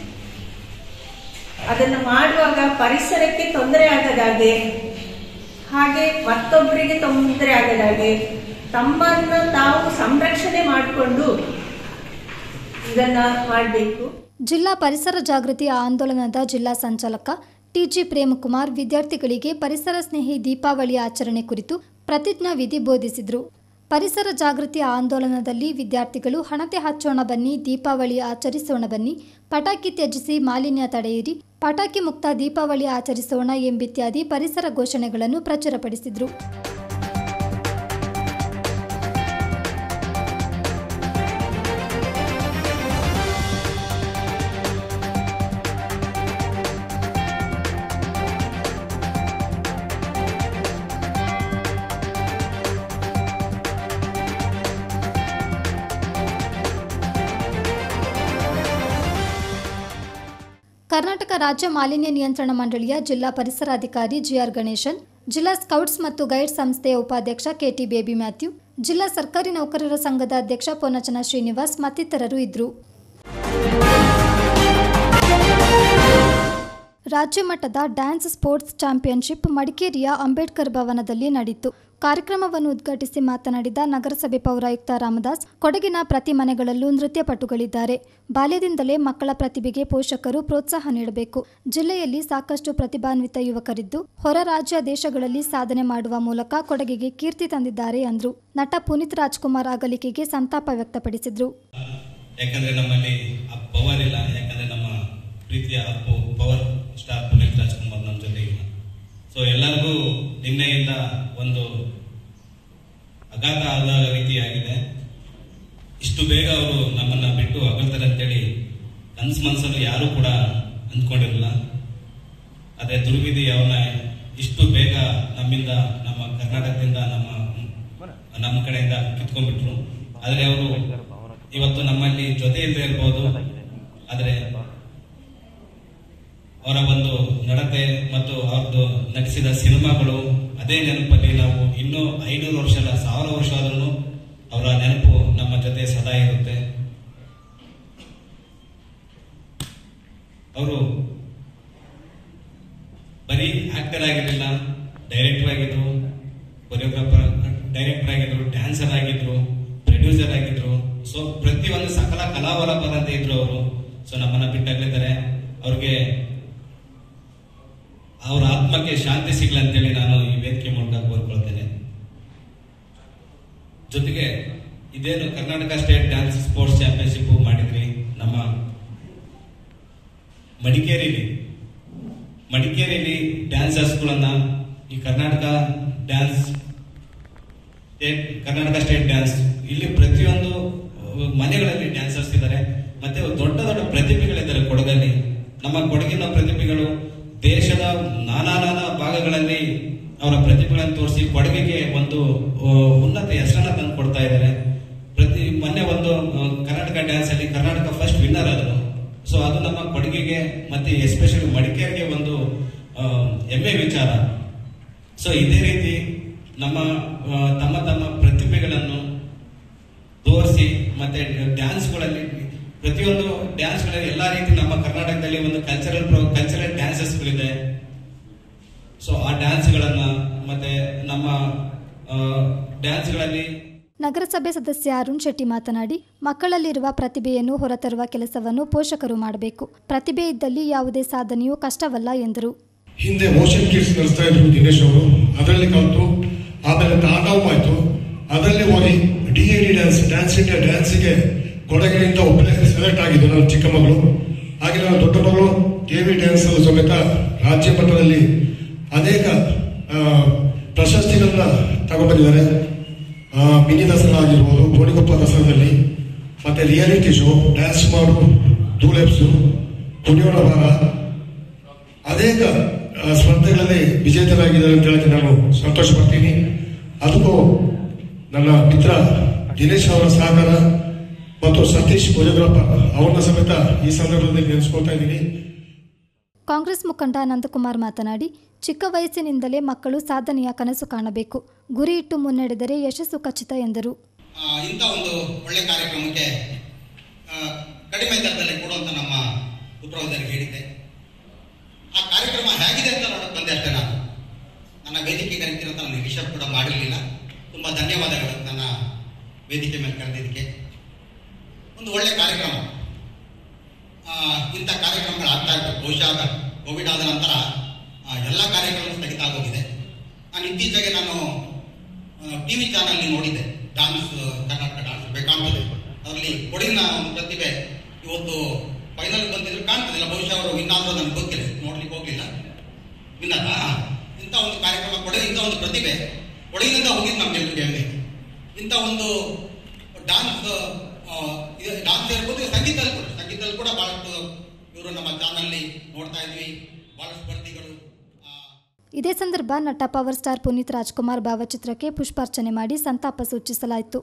ಅದನ್ನ ಮಾಡುವಾಗ ಪರಿಸರಕ್ಕೆ ತೊಂದರೆ ಆಗದಾಗೆ ಹಾಗೆ ಮತ್ತೊಬ್ಬರಿಗೆ ತೊಂದರೆ ಆಗದಾಗೆ ತಮ್ಮನ್ನ ತಾವು ಸಂರಕ್ಷಣೆ ಮಾಡಿಕೊಂಡು ಇದನ್ನ ಮಾಡಬೇಕು ಜಿಲ್ಲಾ ಪರಿಸರ ಜಾಗೃತಿ ಆಂದೋಲನದ ಜಿಲ್ಲಾ ಸಂಚಾಲಕ ಟಿಜಿ ಪ್ರೇಮಕುಮಾರ್ ವಿದ್ಯಾರ್ಥಿಗಳಿಗೆ ಪರಿಸರ ಸ್ನೇಹಿ ದೀಪಾವಳಿ ಆಚರಣೆ ಕುರಿತು ಪ್ರತಿಜ್ಞಾ ವಿಧಿ ಬೋಧಿಸಿದರು ಪರಿಸರ ಜಾಗೃತಿ ಆಂದೋಲನದಲ್ಲಿ ವಿದ್ಯಾರ್ಥಿಗಳು ಹಣತೆ ಹಚ್ಚೋಣ ಬನ್ನಿ ದೀಪಾವಳಿ ಆಚರಿಸೋಣ ಬನ್ನಿ ಪಟಾಕಿ ತ್ಯಜಿಸಿ ಮಾಲಿನ್ಯ ತಡೆಯಿರಿ ಪಟಾಕಿ ಮುಕ್ತ ದೀಪಾವಳಿ ಆಚರಿಸೋಣ ಎಂಬಿತ್ಯಾದಿ ಪರಿಸರ ಘೋಷಣೆಗಳನ್ನು ಪ್ರಚುರಪಡಿಸಿದರು ಕರ್ನಾಟಕ ರಾಜ್ಯ ಮಾಲಿನ್ಯ ನಿಯಂತ್ರಣ ಮಂಡಳಿಯ ಜಿಲ್ಲಾ ಪರಿಸರಾಧಿಕಾರಿ ಜಿಆರ್ ಗಣೇಶನ್ ಜಿಲ್ಲಾ ಸ್ಕೌಟ್ಸ್ ಮತ್ತು ಗೈಡ್ ಸಂಸ್ಥೆಯ ಉಪಾಧ್ಯಕ್ಷ ಕೆಟಿ ಬೇಬಿ ಮ್ಯಾಥ್ಯೂ ಜಿಲ್ಲಾ ಸರ್ಕಾರಿ ನೌಕರರ ಸಂಘದ ಅಧ್ಯಕ್ಷ ಪೊನ್ನಚನ ಶ್ರೀನಿವಾಸ್ ಮತ್ತಿತರರು ಇದ್ದರು ರಾಜ್ಯ ಮಟ್ಟದ ಡ್ಯಾನ್ಸ್ ಸ್ಪೋರ್ಟ್ಸ್ ಚಾಂಪಿಯನ್ಶಿಪ್ ಮಡಿಕೇರಿಯ ಅಂಬೇಡ್ಕರ್ ಭವನದಲ್ಲಿ ನಡೆಯಿತು ಕಾರ್ಯಕ್ರಮವನ್ನು ಉದ್ಘಾಟಿಸಿ ಮಾತನಾಡಿದ ನಗರಸಭೆ ಪೌರಾಯುಕ್ತ ರಾಮದಾಸ್ ಕೊಡಗಿನ ಪ್ರತಿ ಮನೆಗಳಲ್ಲೂ ನೃತ್ಯಪಟುಗಳಿದ್ದಾರೆ ಬಾಲ್ಯದಿಂದಲೇ ಮಕ್ಕಳ ಪ್ರತಿಭೆಗೆ ಪೋಷಕರು ಪ್ರೋತ್ಸಾಹ ನೀಡಬೇಕು ಜಿಲ್ಲೆಯಲ್ಲಿ ಸಾಕಷ್ಟು ಪ್ರತಿಭಾನ್ವಿತ ಯುವಕರಿದ್ದು ಹೊರ ರಾಜ್ಯ ದೇಶಗಳಲ್ಲಿ ಸಾಧನೆ ಮಾಡುವ ಮೂಲಕ ಕೊಡಗಿಗೆ ಕೀರ್ತಿ ತಂದಿದ್ದಾರೆ ಎಂದರು ನಟ ಪುನೀತ್ ರಾಜ್ಕುಮಾರ್ ಅಗಲಿಕೆಗೆ ಸಂತಾಪ ವ್ಯಕ್ತಪಡಿಸಿದರು ಯಾಕಂದ್ರೆ ನಮ್ಮಲ್ಲಿ ಆ ಪವರ್ ಇಲ್ಲ ಯಾಕಂದ್ರೆ ನಮ್ಮ ಪ್ರೀತಿಯ ಅಪ್ಪು ಪವರ್ ಸ್ಟಾರ್ ಪುನೀತ್ ರಾಜ್ಕುಮಾರ್ ನಮ್ಮ ಜೊತೆ ಇಲ್ಲ ಸೊ ಎಲ್ಲರಿಗೂ ನಿನ್ನೆಯಿಂದ ಒಂದು ಅಘಾತ ಆದ ರೀತಿಯಾಗಿದೆ ಇಷ್ಟು ಬೇಗ ಅವರು ನಮ್ಮನ್ನ ಬಿಟ್ಟು ಅಗಲ್ತಾರೆ ಅಂತೇಳಿ ಕನ್ಸ್ ಮನ್ಸಲ್ಲಿ ಯಾರು ಕೂಡ ಅಂದ್ಕೊಂಡಿರಲಿಲ್ಲ ಅದೇ ದುರ್ವಿಧಿ ಅವನ ಇಷ್ಟು ಬೇಗ ನಮ್ಮಿಂದ ನಮ್ಮ ಕರ್ನಾಟಕದಿಂದ ನಮ್ಮ ನಮ್ಮ ಕಡೆಯಿಂದ ಕಿತ್ಕೊಂಡ್ಬಿಟ್ರು ಆದ್ರೆ ಅವರು ಇವತ್ತು ನಮ್ಮಲ್ಲಿ ಜೊತೆ ಇಲ್ಲದೆ ಇರ್ಬೋದು ಆದ್ರೆ ಅವರ ಒಂದು ನಡತೆ ಮತ್ತು ಅವ್ರದ್ದು ನಟಿಸಿದ ಸಿನಿಮಾಗಳು ಅದೇ ನೆನಪಲ್ಲಿ ನಾವು ಇನ್ನೂ ಐನೂರು ವರ್ಷ ಅಲ್ಲ ಸಾವಿರ ವರ್ಷ ಆದ್ರೂ ಅವರ ನೆನಪು ನಮ್ಮ ಜೊತೆ ಸದಾ ಇರುತ್ತೆ ಅವರು ಬರೀ ಆಕ್ಟರ್ ಆಗಿರಲಿಲ್ಲ ಡೈರೆಕ್ಟರ್ ಆಗಿದ್ರು ಕೊರಿಯೋಗ್ರಾಫರ್ ಡೈರೆಕ್ಟರ್ ಆಗಿದ್ರು ಡ್ಯಾನ್ಸರ್ ಆಗಿದ್ರು ಪ್ರೊಡ್ಯೂಸರ್ ಆಗಿದ್ರು ಸೊ ಪ್ರತಿಯೊಂದು ಸಕಲ ಕಲಾವಲಂಬರಂತ ಇದ್ರು ಅವರು ಸೊ ನಮ್ಮನ್ನ ಬಿಟ್ಟಾಗ್ಲಿದ್ದಾರೆ ಅವ್ರಿಗೆ ಅವ್ರ ಆತ್ಮಕ್ಕೆ ಶಾಂತಿ ಸಿಗ್ಲಿ ಅಂತೇಳಿ ನಾನು ಈ ವೇದಿಕೆ ಮೂಲಕ ಕೋರ್ಕೊಳ್ತೇನೆ ಜೊತೆಗೆ ಇದೇನು Karnataka state dance sports championship ಮಾಡಿದ್ರಿ ನಮ್ಮ ಮಡಿಕೇರಿಲಿ ಮಡಿಕೇರಿಯಲ್ಲಿ ಡ್ಯಾನ್ಸರ್ಸ್ಗಳನ್ನ ಈ Karnataka dance state Karnataka state dance ಇಲ್ಲಿ ಪ್ರತಿಯೊಂದು ಮನೆಗಳಲ್ಲಿ ಡ್ಯಾನ್ಸರ್ಸ್ ಇದ್ದಾರೆ ಮತ್ತೆ ದೊಡ್ಡ ದೊಡ್ಡ ಪ್ರತಿಭೆಗಳಿದ್ದಾರೆ ಕೊಡಗಲ್ಲಿ ನಮ್ಮ ಕೊಡಗಿನ ಪ್ರತಿಭೆಗಳು ದೇಶದ ನಾನಾ ನಾನಾ ಭಾಗಗಳಲ್ಲಿ ಅವರ ಪ್ರತಿಭೆಗಳನ್ನು ತೋರಿಸಿ ಕೊಡಗಿಗೆ ಒಂದು ಆ, ಉನ್ನತ ಹೆಸರನ್ನ ತಂದು ಕೊಡ್ತಾ ಇದ್ದಾರೆ ಪ್ರತಿ ಮೊನ್ನೆ ಒಂದು ಆ, ಕರ್ನಾಟಕ ಡ್ಯಾನ್ಸ್ ಅಲ್ಲಿ ಕರ್ನಾಟಕ ಫಸ್ಟ್ ವಿನ್ನರ್ ಆದರು ಸೊ ಅದು ನಮ್ಮ ಕೊಡಗಿಗೆ ಮತ್ತೆ ಎಸ್ಪೆಷಲಿ ಮಡಿಕೇರಿಗೆ ಒಂದು ಆ, ಹೆಮ್ಮೆ ವಿಚಾರ ಸೊ ಇದೇ ರೀತಿ ನಮ್ಮ ಆ, ತಮ್ಮ ತಮ್ಮ ಪ್ರತಿಭೆಗಳನ್ನು ತೋರಿಸಿ ಮತ್ತೆ ಡ್ಯಾನ್ಸ್ಗಳಲ್ಲಿ ಪ್ರತಿಯೊಂದು ಡ್ಯಾನ್ಸ್ಗಳಲ್ಲಿ ಎಲ್ಲಾ ರೀತಿ ನಮ್ಮ ಕರ್ನಾಟಕದಲ್ಲಿ ಒಂದು ಕಲ್ಚರಲ್ ಕಲ್ಚರಲ್ ಡ್ಯಾನ್ಸಸ್ಗಳಿದೆ ಸೊ ಆ ಡ್ಯಾನ್ಸ್ಗಳನ್ನ ಮತ್ತೆ ನಮ್ಮ ಡ್ಯಾನ್ಸ್ಗಳಲ್ಲಿ ನಗರಸಭೆ ಸದಸ್ಯ ಅರುಣ್ ಶೆಟ್ಟಿ ಮಾತನಾಡಿ ಮಕ್ಕಳಲ್ಲಿರುವ ಪ್ರತಿಭೆಯನ್ನು ಹೊರತರುವ ಕೆಲಸವನ್ನು ಪೋಷಕರು ಮಾಡಬೇಕು ಪ್ರತಿಭೆ ಇದ್ದಲ್ಲಿ ಯಾವುದೇ ಸಾಧನೆಯೂ ಕಷ್ಟವಲ್ಲ ಎಂದರು ಹಿಂದೆ ಮೋಷನ್ ಕಿಡ್ಸ್ ನಡೆಸ್ತಾ ಇದ್ರು ದಿನೇಶ್ ಅವರು ಅದರಲ್ಲಿ ಕಲಿತು ಆಮೇಲೆ ತಾಂಡವ್ ಆಯ್ತು ಅದರಲ್ಲಿ ಹೋಗಿ D A D dance dance India ಡ್ಯಾನ್ಸ್ಗೆ ಕೊಡಗಿನಿಂದ ಒಬ್ಬಳೇ ಸೆಲೆಕ್ಟ್ ಆಗಿದ್ದು ನನ್ನ ಚಿಕ್ಕ ಮಗಳು ಹಾಗೆ ನನ್ನ ದೊಡ್ಡ ಮಗಳು ಕೆ ವಿ ಡ್ಯಾನ್ಸ್ ಅಲ್ಲೂ ಸಮೇತ ರಾಜ್ಯ ಮಟ್ಟದಲ್ಲಿ ಅನೇಕ ಆ, ಪ್ರಶಸ್ತಿಗಳನ್ನ ತಗೊಂಡ್ಬಂದಿದ್ದಾರೆ ಆ, ಮಿನಿ ದಸರಾ ಆಗಿರ್ಬೋದು ಗೋಣಿಗೊಪ್ಪ ದಸರಾದಲ್ಲಿ ಮತ್ತೆ ರಿಯಾಲಿಟಿ ಶೋ ಡ್ಯಾನ್ಸ್ ಮಾಡು ಧೂಳೆಪ್ಸು ಕುಣಿಯೋಣ ವಾರ ಅನೇಕ ಆ, ಸ್ಪರ್ಧೆಗಳಲ್ಲಿ ವಿಜೇತರಾಗಿದ್ದಾರೆ ಅಂತ ಹೇಳಕ್ಕೆ ನಾನು ಸಂತೋಷ ಪಡ್ತೀನಿ ಅದಕ್ಕೂ ನನ್ನ ಮಿತ್ರ ದಿನೇಶ್ ಅವರ ಸಹಕಾರ ಮತ್ತು ಸತೀಶ್ ಕೊರಿಯೋಗ್ರಾಫರ್ ಅವ್ರನ್ನ ಸಮೇತ ಈ ಸಂದರ್ಭದಲ್ಲಿ ನೆನೆಸ್ಕೊಳ್ತಾ ಇದ್ದೀನಿ ಕಾಂಗ್ರೆಸ್ ಮುಖಂಡ ನಂದಕುಮಾರ್ ಮಾತನಾಡಿ ಚಿಕ್ಕ ವಯಸ್ಸಿನಿಂದಲೇ ಮಕ್ಕಳು ಸಾಧನೆಯ ಕನಸು ಕಾಣಬೇಕು ಗುರಿ ಇಟ್ಟು ಮುನ್ನಡೆದರೆ ಯಶಸ್ಸು ಖಚಿತ ಎಂದರು ಆ, ಇಂಥ ಒಂದು ಒಳ್ಳೆ ಕಾರ್ಯಕ್ರಮಕ್ಕೆ ಆ, ಕಡಿಮೆ ದರದಲ್ಲಿ ಕೊಡುವಂತ ನಮ್ಮ ಉತ್ತರವಾದರಿಗೆ ಹೇಳಿದ್ದೆ ಆ ಕಾರ್ಯಕ್ರಮ ಹೇಗಿದೆ ಅಂತ ನೋಡಕ್ ಬಂದೆ ಅಷ್ಟೇ ನಾನು ನನ್ನ ವೇದಿಕೆ ಕರೀತೀರಂತ ನಾನು ನಿರೀಕ್ಷೆ ಕೂಡ ಮಾಡಿರಲಿಲ್ಲ ತುಂಬಾ ಧನ್ಯವಾದಗಳು ನನ್ನ ವೇದಿಕೆ ಮೇಲೆ ಕರೆದಿದ್ದಕ್ಕೆ ಒಂದು ಒಳ್ಳೆ ಕಾರ್ಯಕ್ರಮ ಆ, ಇಂಥ ಕಾರ್ಯಕ್ರಮಗಳು ಆಗ್ತಾ ಇರ್ತವೆ ಬಹುಶಃ ಕೋವಿಡ್ ಆದ ನಂತರ ಆ, ಎಲ್ಲ ಕಾರ್ಯಕ್ರಮ ಸ್ಥಗಿತ ಆಗೋಗಿದೆ ನಾನು ಇತ್ತೀಚೆಗೆ ನಾನು ಟಿವಿ ಚಾನಲ್ ನೋಡಿದ್ದೆ ಡಾನ್ಸ್ ಕರ್ನಾಟಕ ಡಾನ್ಸ್ ಬೇಕಾಗ್ತದೆ ಅದರಲ್ಲಿ ಕೊಡಿನ ಒಂದು ಪ್ರತಿಭೆ ಇವತ್ತು ಫೈನಲ್ ಬಂದಿದ್ರು ಕಾಣ್ತದಿಲ್ಲ ಬಹುಶಃ ಅವರು ವಿನ್ ಆದ್ರೂ ನನಗೆ ಗೊತ್ತಿಲ್ಲ ನೋಡ್ಲಿಕ್ಕೆ ಹೋಗ್ಲಿಲ್ಲ ವಿನ್ನರ್ ಇಂಥ ಒಂದು ಕಾರ್ಯಕ್ರಮ ಕೊಡೆ ಇಂಥ ಒಂದು ಪ್ರತಿಭೆ ಕೊಡಗಿನಿಂದ ಹೋಗಿದ್ದು ನಮ್ಗೆ ಎಲ್ರಿಗೂ ಹೆಮ್ಮೆ ಇಂಥ ಒಂದು ಡಾನ್ಸ್ ಡಾನ್ಸ್ ಇರ್ಬೋದು ಸಂಗೀತದಲ್ಲಿ ಕೂಡ ಸಂಗೀತದಲ್ಲಿ ಕೂಡ ಬಹಳಷ್ಟು ಇವರು ನಮ್ಮ ಚಾನಲ್ಲಿ ನೋಡ್ತಾ ಇದ್ವಿ ಬಹಳಷ್ಟು ಸ್ಪರ್ಧಿಗಳು ಇದೇ ಸಂದರ್ಭ ನಟ ಪವರ್ ಸ್ಟಾರ್ ಪುನೀತ್ ರಾಜ್ಕುಮಾರ್ ಭಾವಚಿತ್ರಕ್ಕೆ ಪುಷ್ಪಾರ್ಚನೆ ಮಾಡಿ ಸಂತಾಪ ಸೂಚಿಸಲಾಯಿತು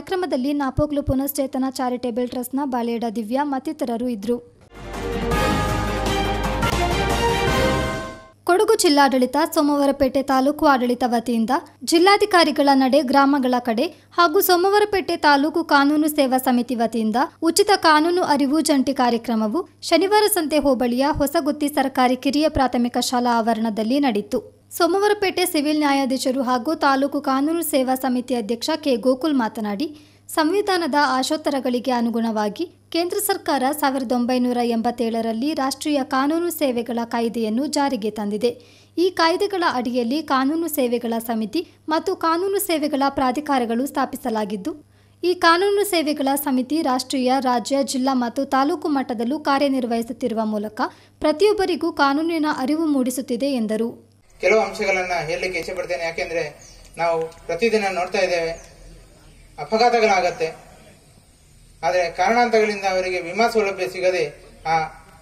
ಕಾರ್ಯಕ್ರಮದಲ್ಲಿ ನಾಪೋಕ್ಲು ಪುನಶ್ಚೇತನ ಚಾರಿಟೇಬಲ್ ಟ್ರಸ್ಟ್ನ ಬಾಳೇಡ ದಿವ್ಯಾ ಮತ್ತಿತರರು ಇದ್ದರು ಕೊಡಗು ಜಿಲ್ಲಾಡಳಿತ ಸೋಮವಾರಪೇಟೆ ತಾಲೂಕು ಆಡಳಿತ ವತಿಯಿಂದ ಜಿಲ್ಲಾಧಿಕಾರಿಗಳ ನಡೆ ಗ್ರಾಮಗಳ ಕಡೆ ಹಾಗೂ ಸೋಮವಾರಪೇಟೆ ತಾಲೂಕು ಕಾನೂನು ಸೇವಾ ಸಮಿತಿ ವತಿಯಿಂದ ಉಚಿತ ಕಾನೂನು ಅರಿವು ಜಂಟಿ ಕಾರ್ಯಕ್ರಮವು ಶನಿವಾರ ಸಂತೆ ಹೋಬಳಿಯ ಹೊಸಗುತ್ತಿ ಸರ್ಕಾರಿ ಕಿರಿಯ ಪ್ರಾಥಮಿಕ ಶಾಲಾ ಆವರಣದಲ್ಲಿ ನಡೆಯಿತು ಸೋಮವಾರಪೇಟೆ ಸಿವಿಲ್ ನ್ಯಾಯಾಧೀಶರು ಹಾಗೂ ತಾಲೂಕು ಕಾನೂನು ಸೇವಾ ಸಮಿತಿ ಅಧ್ಯಕ್ಷ ಕೆ ಗೋಕುಲ್ ಮಾತನಾಡಿ ಸಂವಿಧಾನದ ಆಶೋತ್ತರಗಳಿಗೆ ಅನುಗುಣವಾಗಿ ಕೇಂದ್ರ ಸರ್ಕಾರ ಸಾವಿರದ ಒಂಬೈನೂರ ಎಂಬತ್ತೇಳರಲ್ಲಿ ರಾಷ್ಟ್ರೀಯ ಕಾನೂನು ಸೇವೆಗಳ ಕಾಯ್ದೆಯನ್ನು ಜಾರಿಗೆ ತಂದಿದೆ ಈ ಕಾಯ್ದೆಗಳ ಅಡಿಯಲ್ಲಿ ಕಾನೂನು ಸೇವೆಗಳ ಸಮಿತಿ ಮತ್ತು ಕಾನೂನು ಸೇವೆಗಳ ಪ್ರಾಧಿಕಾರಗಳು ಸ್ಥಾಪಿಸಲಾಗಿದ್ದು ಈ ಕಾನೂನು ಸೇವೆಗಳ ಸಮಿತಿ ರಾಷ್ಟ್ರೀಯ ರಾಜ್ಯ ಜಿಲ್ಲಾ ಮತ್ತು ತಾಲೂಕು ಮಟ್ಟದಲ್ಲೂ ಕಾರ್ಯನಿರ್ವಹಿಸುತ್ತಿರುವ ಮೂಲಕ ಪ್ರತಿಯೊಬ್ಬರಿಗೂ ಕಾನೂನಿನ ಅರಿವು ಮೂಡಿಸುತ್ತಿದೆ ಎಂದರು ಕೆಲವು ಅಂಶಗಳನ್ನ ಹೇಳಲಿಕ್ಕೆ ಇಚ್ಛೆ ಪಡ್ತೇನೆ ಯಾಕೆಂದ್ರೆ ನಾವು ಪ್ರತಿದಿನ ನೋಡ್ತಾ ಇದ್ದೇವೆ ಅಪಘಾತಗಳಾಗತ್ತೆ ಆದರೆ ಕಾರಣಾಂತರಗಳಿಂದ ಅವರಿಗೆ ವಿಮಾ ಸೌಲಭ್ಯ ಸಿಗದೆ ಆ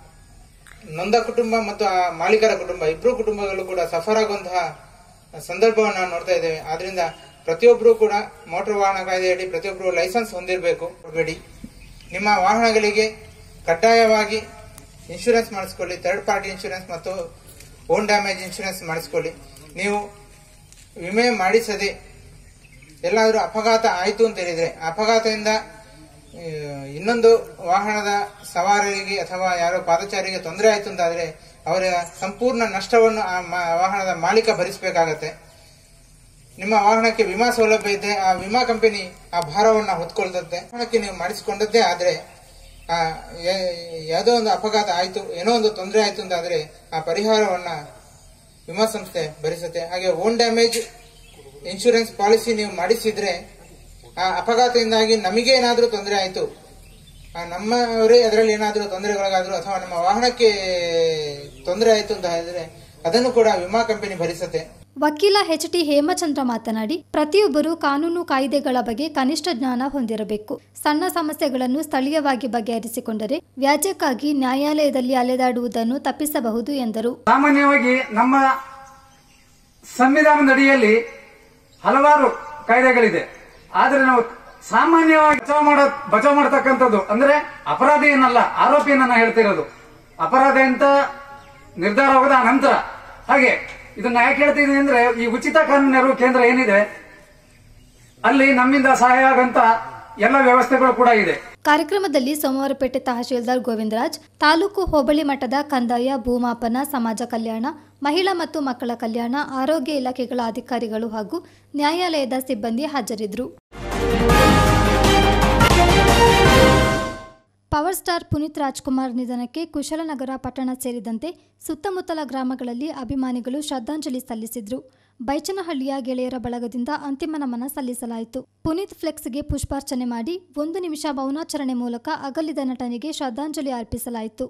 ನೊಂದ ಕುಟುಂಬ ಮತ್ತು ಆ ಮಾಲೀಕರ ಕುಟುಂಬ ಇಬ್ಬರು ಕುಟುಂಬಗಳು ಕೂಡ ಸಫರ್ ಆಗುವಂತಹ ಸಂದರ್ಭವನ್ನು ನಾವು ನೋಡ್ತಾ ಇದ್ದೇವೆ ಆದ್ರಿಂದ ಪ್ರತಿಯೊಬ್ಬರು ಕೂಡ ಮೋಟಾರ್ ವಾಹನ ಕಾಯ್ದೆಯಡಿ ಪ್ರತಿಯೊಬ್ಬರು ಲೈಸೆನ್ಸ್ ಹೊಂದಿರಬೇಕು ಕೊಡಬೇಡಿ ನಿಮ್ಮ ವಾಹನಗಳಿಗೆ ಕಡ್ಡಾಯವಾಗಿ ಇನ್ಶೂರೆನ್ಸ್ ಮಾಡಿಸ್ಕೊಳ್ಳಿ ಥರ್ಡ್ ಪಾರ್ಟಿ ಇನ್ಶೂರೆನ್ಸ್ ಮತ್ತು ಓನ್ ಡ್ಯಾಮೇಜ್ ಇನ್ಶೂರೆನ್ಸ್ ಮಾಡಿಸ್ಕೊಳ್ಳಿ ನೀವು ವಿಮೆ ಮಾಡಿಸದೆ ಎಲ್ಲಾದರೂ ಅಪಘಾತ ಆಯಿತು ಅಂತ ಹೇಳಿದ್ರೆ ಅಪಘಾತದಿಂದ ಆ, ಇನ್ನೊಂದು ವಾಹನದ ಸವಾರರಿಗೆ ಅಥವಾ ಯಾರೋ ಪಾದಚಾರಿಗೆ ತೊಂದರೆ ಆಯಿತು ಅಂತಾದ್ರೆ ಅವರ ಸಂಪೂರ್ಣ ನಷ್ಟವನ್ನು ಆ ಮ- ವಾಹನದ ಮಾಲೀಕ ಭರಿಸಬೇಕಾಗತ್ತೆ ನಿಮ್ಮ ವಾಹನಕ್ಕೆ ವಿಮಾ ಸೌಲಭ್ಯ ಇದೆ ಆ ವಿಮಾ ಕಂಪನಿ ಆ ಭಾರವನ್ನ ಹೊತ್ಕೊಳ್ತದೆ ವಾಹನಕ್ಕೆ ನೀವು ಮಾಡಿಸಿಕೊಂಡದ್ದೇ ಆದ್ರೆ ಆ ಯಾ- ಯಾವುದೋ ಒಂದು ಅಪಘಾತ ಆಯ್ತು ಏನೋ ಒಂದು ತೊಂದರೆ ಆಯ್ತು ಅಂತಾದ್ರೆ ಆ ಪರಿಹಾರವನ್ನ ವಿಮಾ ಸಂಸ್ಥೆ ಭರಿಸುತ್ತೆ ಹಾಗೆ ಓನ್ ಡ್ಯಾಮೇಜ್ ಇನ್ಶೂರೆನ್ಸ್ ಪಾಲಿಸಿ ನೀವು ಮಾಡಿಸಿದ್ರೆ ಆ ಅಪಘಾತದಿಂದಾಗಿ ನಮಗೆ ಏನಾದ್ರೂ ತೊಂದರೆ ಆಯ್ತು ಆ ನಮ್ಮವರೇ ಅದರಲ್ಲಿ ಏನಾದ್ರೂ ತೊಂದರೆಗೊಳಗಾದ್ರು ಅಥವಾ ನಮ್ಮ ವಾಹನಕ್ಕೆ ತೊಂದರೆ ಆಯ್ತು ಅಂತ ಹೇಳಿದ್ರೆ ಅದನ್ನು ಕೂಡ ವಿಮಾ ಕಂಪನಿ ಭರಿಸುತ್ತೆ ವಕೀಲ ಎಚ್ ಟಿ ಹೇಮಚಂದ್ರ ಮಾತನಾಡಿ ಪ್ರತಿಯೊಬ್ಬರು ಕಾನೂನು ಕಾಯ್ದೆಗಳ ಬಗ್ಗೆ ಕನಿಷ್ಠ ಜ್ಞಾನ ಹೊಂದಿರಬೇಕು ಸಣ್ಣ ಸಮಸ್ಯೆಗಳನ್ನು ಸ್ಥಳೀಯವಾಗಿ ಬಗೆಹರಿಸಿಕೊಂಡರೆ ವ್ಯಾಜ್ಯಕ್ಕಾಗಿ ನ್ಯಾಯಾಲಯದಲ್ಲಿ ಅಲೆದಾಡುವುದನ್ನು ತಪ್ಪಿಸಬಹುದು ಎಂದರು ಸಾಮಾನ್ಯವಾಗಿ ನಮ್ಮ ಸಂವಿಧಾನದ ಅಡಿಯಲ್ಲಿ ಹಲವಾರು ಕಾಯ್ದೆಗಳಿದೆ ಆದ್ರೆ ನಾವು ಸಾಮಾನ್ಯವಾಗಿ ಬಚಾವ್ ಮಾಡ ಬಚಾವ್ ಮಾಡತಕ್ಕಂಥದ್ದು ಅಂದ್ರೆ ಅಪರಾಧಿ ಏನಲ್ಲ ಆರೋಪಿಯನ್ನ ನಾನು ಹೇಳ್ತಿರೋದು ಅಪರಾಧ ಅಂತ ನಿರ್ಧಾರವಾದ ನಂತರ ಹಾಗೆ ಇದನ್ನ ಯಾಕೆ ಹೇಳ್ತಿದ್ದೀನಿ ಅಂದ್ರೆ ಈ ಉಚಿತ ಕಾನೂನು ನೆರವು ಕೇಂದ್ರ ಏನಿದೆ ಅಲ್ಲಿ ನಮ್ಮಿಂದ ಸಹಾಯ ಆಗಂತ ಎಲ್ಲ ವ್ಯವಸ್ಥೆಗಳು ಕೂಡ ಇದೆ ಕಾರ್ಯಕ್ರಮದಲ್ಲಿ ಸೋಮವಾರಪೇಟೆ ತಹಶೀಲ್ದಾರ್ ಗೋವಿಂದರಾಜ್ ತಾಲೂಕು ಹೋಬಳಿ ಮಟ್ಟದ ಕಂದಾಯ ಭೂಮಾಪನ ಸಮಾಜ ಕಲ್ಯಾಣ ಮಹಿಳಾ ಮತ್ತು ಮಕ್ಕಳ ಕಲ್ಯಾಣ ಆರೋಗ್ಯ ಇಲಾಖೆಗಳ ಅಧಿಕಾರಿಗಳು ಹಾಗೂ ನ್ಯಾಯಾಲಯದ ಸಿಬ್ಬಂದಿ ಹಾಜರಿದ್ದರು ಪವರ್ ಸ್ಟಾರ್ ಪುನೀತ್ ರಾಜ್ಕುಮಾರ್ ನಿಧನಕ್ಕೆ ಕುಶಲನಗರ ಪಟ್ಟಣ ಸೇರಿದಂತೆ ಸುತ್ತಮುತ್ತಲ ಗ್ರಾಮಗಳಲ್ಲಿ ಅಭಿಮಾನಿಗಳು ಶ್ರದ್ಧಾಂಜಲಿ ಸಲ್ಲಿಸಿದ್ರು ಬೈಚನಹಳ್ಳಿಯ ಗೆಳೆಯರ ಬಳಗದಿಂದ ಅಂತಿಮ ನಮನ ಸಲ್ಲಿಸಲಾಯಿತು ಪುನೀತ್ ಫ್ಲೆಕ್ಸ್ಗೆ ಪುಷ್ಪಾರ್ಚನೆ ಮಾಡಿ ಒಂದು ನಿಮಿಷ ಮೌನಾಚರಣೆ ಮೂಲಕ ಅಗಲಿದ ನಟನಿಗೆ ಶ್ರದ್ಧಾಂಜಲಿ ಅರ್ಪಿಸಲಾಯಿತು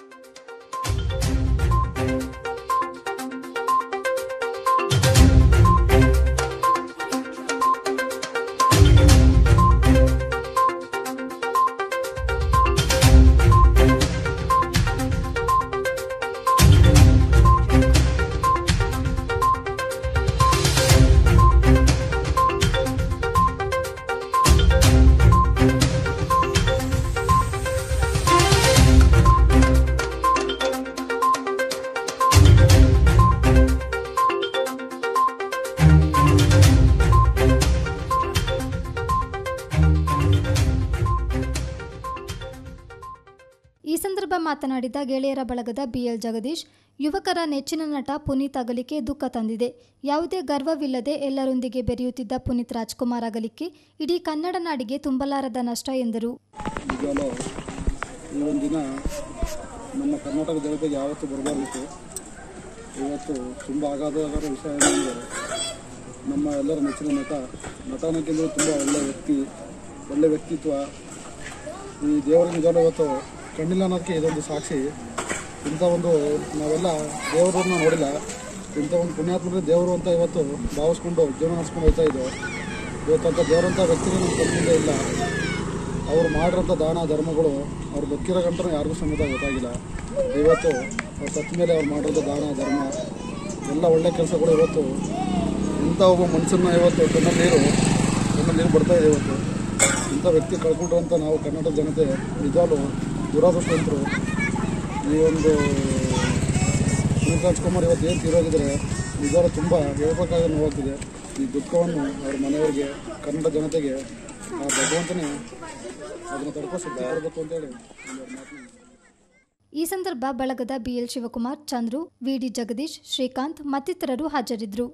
ಈ ಸಂದರ್ಭ ಮಾತನಾಡಿದ ಗೆಳೆಯರ ಬಳಗದ ಬಿಎಲ್ ಜಗದೀಶ್ ಯುವಕರ ನೆಚ್ಚಿನ ನಟ ಪುನೀತ್ ಅಗಲಿಕೆ ದುಃಖ ತಂದಿದೆ ಯಾವುದೇ ಗರ್ವವಿಲ್ಲದೆ ಎಲ್ಲರೊಂದಿಗೆ ಬೆರೆಯುತ್ತಿದ್ದ ಪುನೀತ್ ರಾಜ್ಕುಮಾರ್ ಅಗಲಿಕೆ ಇಡೀ ಕನ್ನಡ ನಾಡಿಗೆ ತುಂಬಲಾರದ ನಷ್ಟ ಎಂದರು ನಿಜವೂ ಈ ಒಂದು ದಿನ ನಮ್ಮ ಕರ್ನಾಟಕ ಜನತೆಗೆ ಯಾವತ್ತೂ ಬರಬಾರ್ದಿತ್ತು ಇವತ್ತು ತುಂಬ ಆಘಾತಕರ ವಿಷಯ ಏನಂದರೆ ನಮ್ಮ ಎಲ್ಲರ ನೆಚ್ಚಿನ ನಟ ನಟನಕ್ಕಿಂತ ತುಂಬ ಒಳ್ಳೆಯ ವ್ಯಕ್ತಿ ಒಳ್ಳೆಯ ವ್ಯಕ್ತಿತ್ವ ಈ ದೇವರ ನಿಜವೂ ಇವತ್ತು ಕಣ್ಣಿಲ್ಲ ಅನ್ನೋದಕ್ಕೆ ಇದೊಂದು ಸಾಕ್ಷಿ ಇಂಥ ಒಂದು ನಾವೆಲ್ಲ ದೇವರನ್ನ ನೋಡಿಲ್ಲ ಇಂಥ ಒಂದು ಪುಣ್ಯಾತ್ಮರ ದೇವರು ಅಂತ ಇವತ್ತು ಭಾವಿಸ್ಕೊಂಡು ಜೀವನ ನಡೆಸ್ಕೊಂಡು ಹೋಗ್ತಾ ಇದ್ದೋ ಇವತ್ತು ಅಂತ ದೇವರಂಥ ವ್ಯಕ್ತಿಗಳು ನಮ್ಮ ಕಣ್ಣಿಂದ ಇಲ್ಲ ಅವ್ರು ಮಾಡಿರೋಂಥ ದಾನ ಧರ್ಮಗಳು ಅವ್ರು ಬದುಕಿರೋ ಗಂಟನೂ ಯಾರಿಗೂ ಸಮೇತ ಗೊತ್ತಾಗಿಲ್ಲ ಇವತ್ತು ಅವ್ರು ಸತ್ತ ಮೇಲೆ ಅವ್ರು ಮಾಡಿರೋದು ದಾನ ಧರ್ಮ ಎಲ್ಲ ಒಳ್ಳೆ ಕೆಲಸಗಳು ಇವತ್ತು ಇಂಥ ಒಬ್ಬ ಮನುಷ್ಯನ ಇವತ್ತು ಕಣ್ಣಲ್ಲಿ ನೀರು ಕಣ್ಣಲ್ಲಿ ನೀರು ಬರ್ತಾ ಇದೆ ಇವತ್ತು ಇಂಥ ವ್ಯಕ್ತಿ ಕಳ್ಕೊಂಡ್ರು ಅಂತ ನಾವು ಕರ್ನಾಟಕ ಜನತೆ ನಿಜವಾಗ್ಲೂ ದುರಾದೃಷ್ಟವಂತರು ಈ ಒಂದು ಪುನೀತ್ ರಾಜ್ಕುಮಾರ್ ಇವತ್ತು ಏನು ತೀರೋಗಿದ್ದಾರೆ ನಿಜವಾಗ್ಲೂ ತುಂಬ ಹೇಳ್ಬೇಕಾದ ನೋವಾಗ್ತಿದೆ ಈ ದುಃಖವನ್ನು ಅವ್ರ ಮನೆಯವರಿಗೆ ಕನ್ನಡ ಜನತೆಗೆ ಆ ಭಗವಂತನೇ ಅದನ್ನು ತಡ್ಕೋ ಶಕ್ತಿ ಕೊಡಬೇಕು ಅಂತೇಳಿ ಒಂದೆರಡು ಮಾತನ್ನ ಈ ಸಂದರ್ಭ ಬಳಗದ ಬಿಎಲ್ ಶಿವಕುಮಾರ್ ಚಂದ್ರು ವಿಡಿ ಜಗದೀಶ್ ಶ್ರೀಕಾಂತ್ ಮತ್ತಿತರರು ಹಾಜರಿದ್ದರು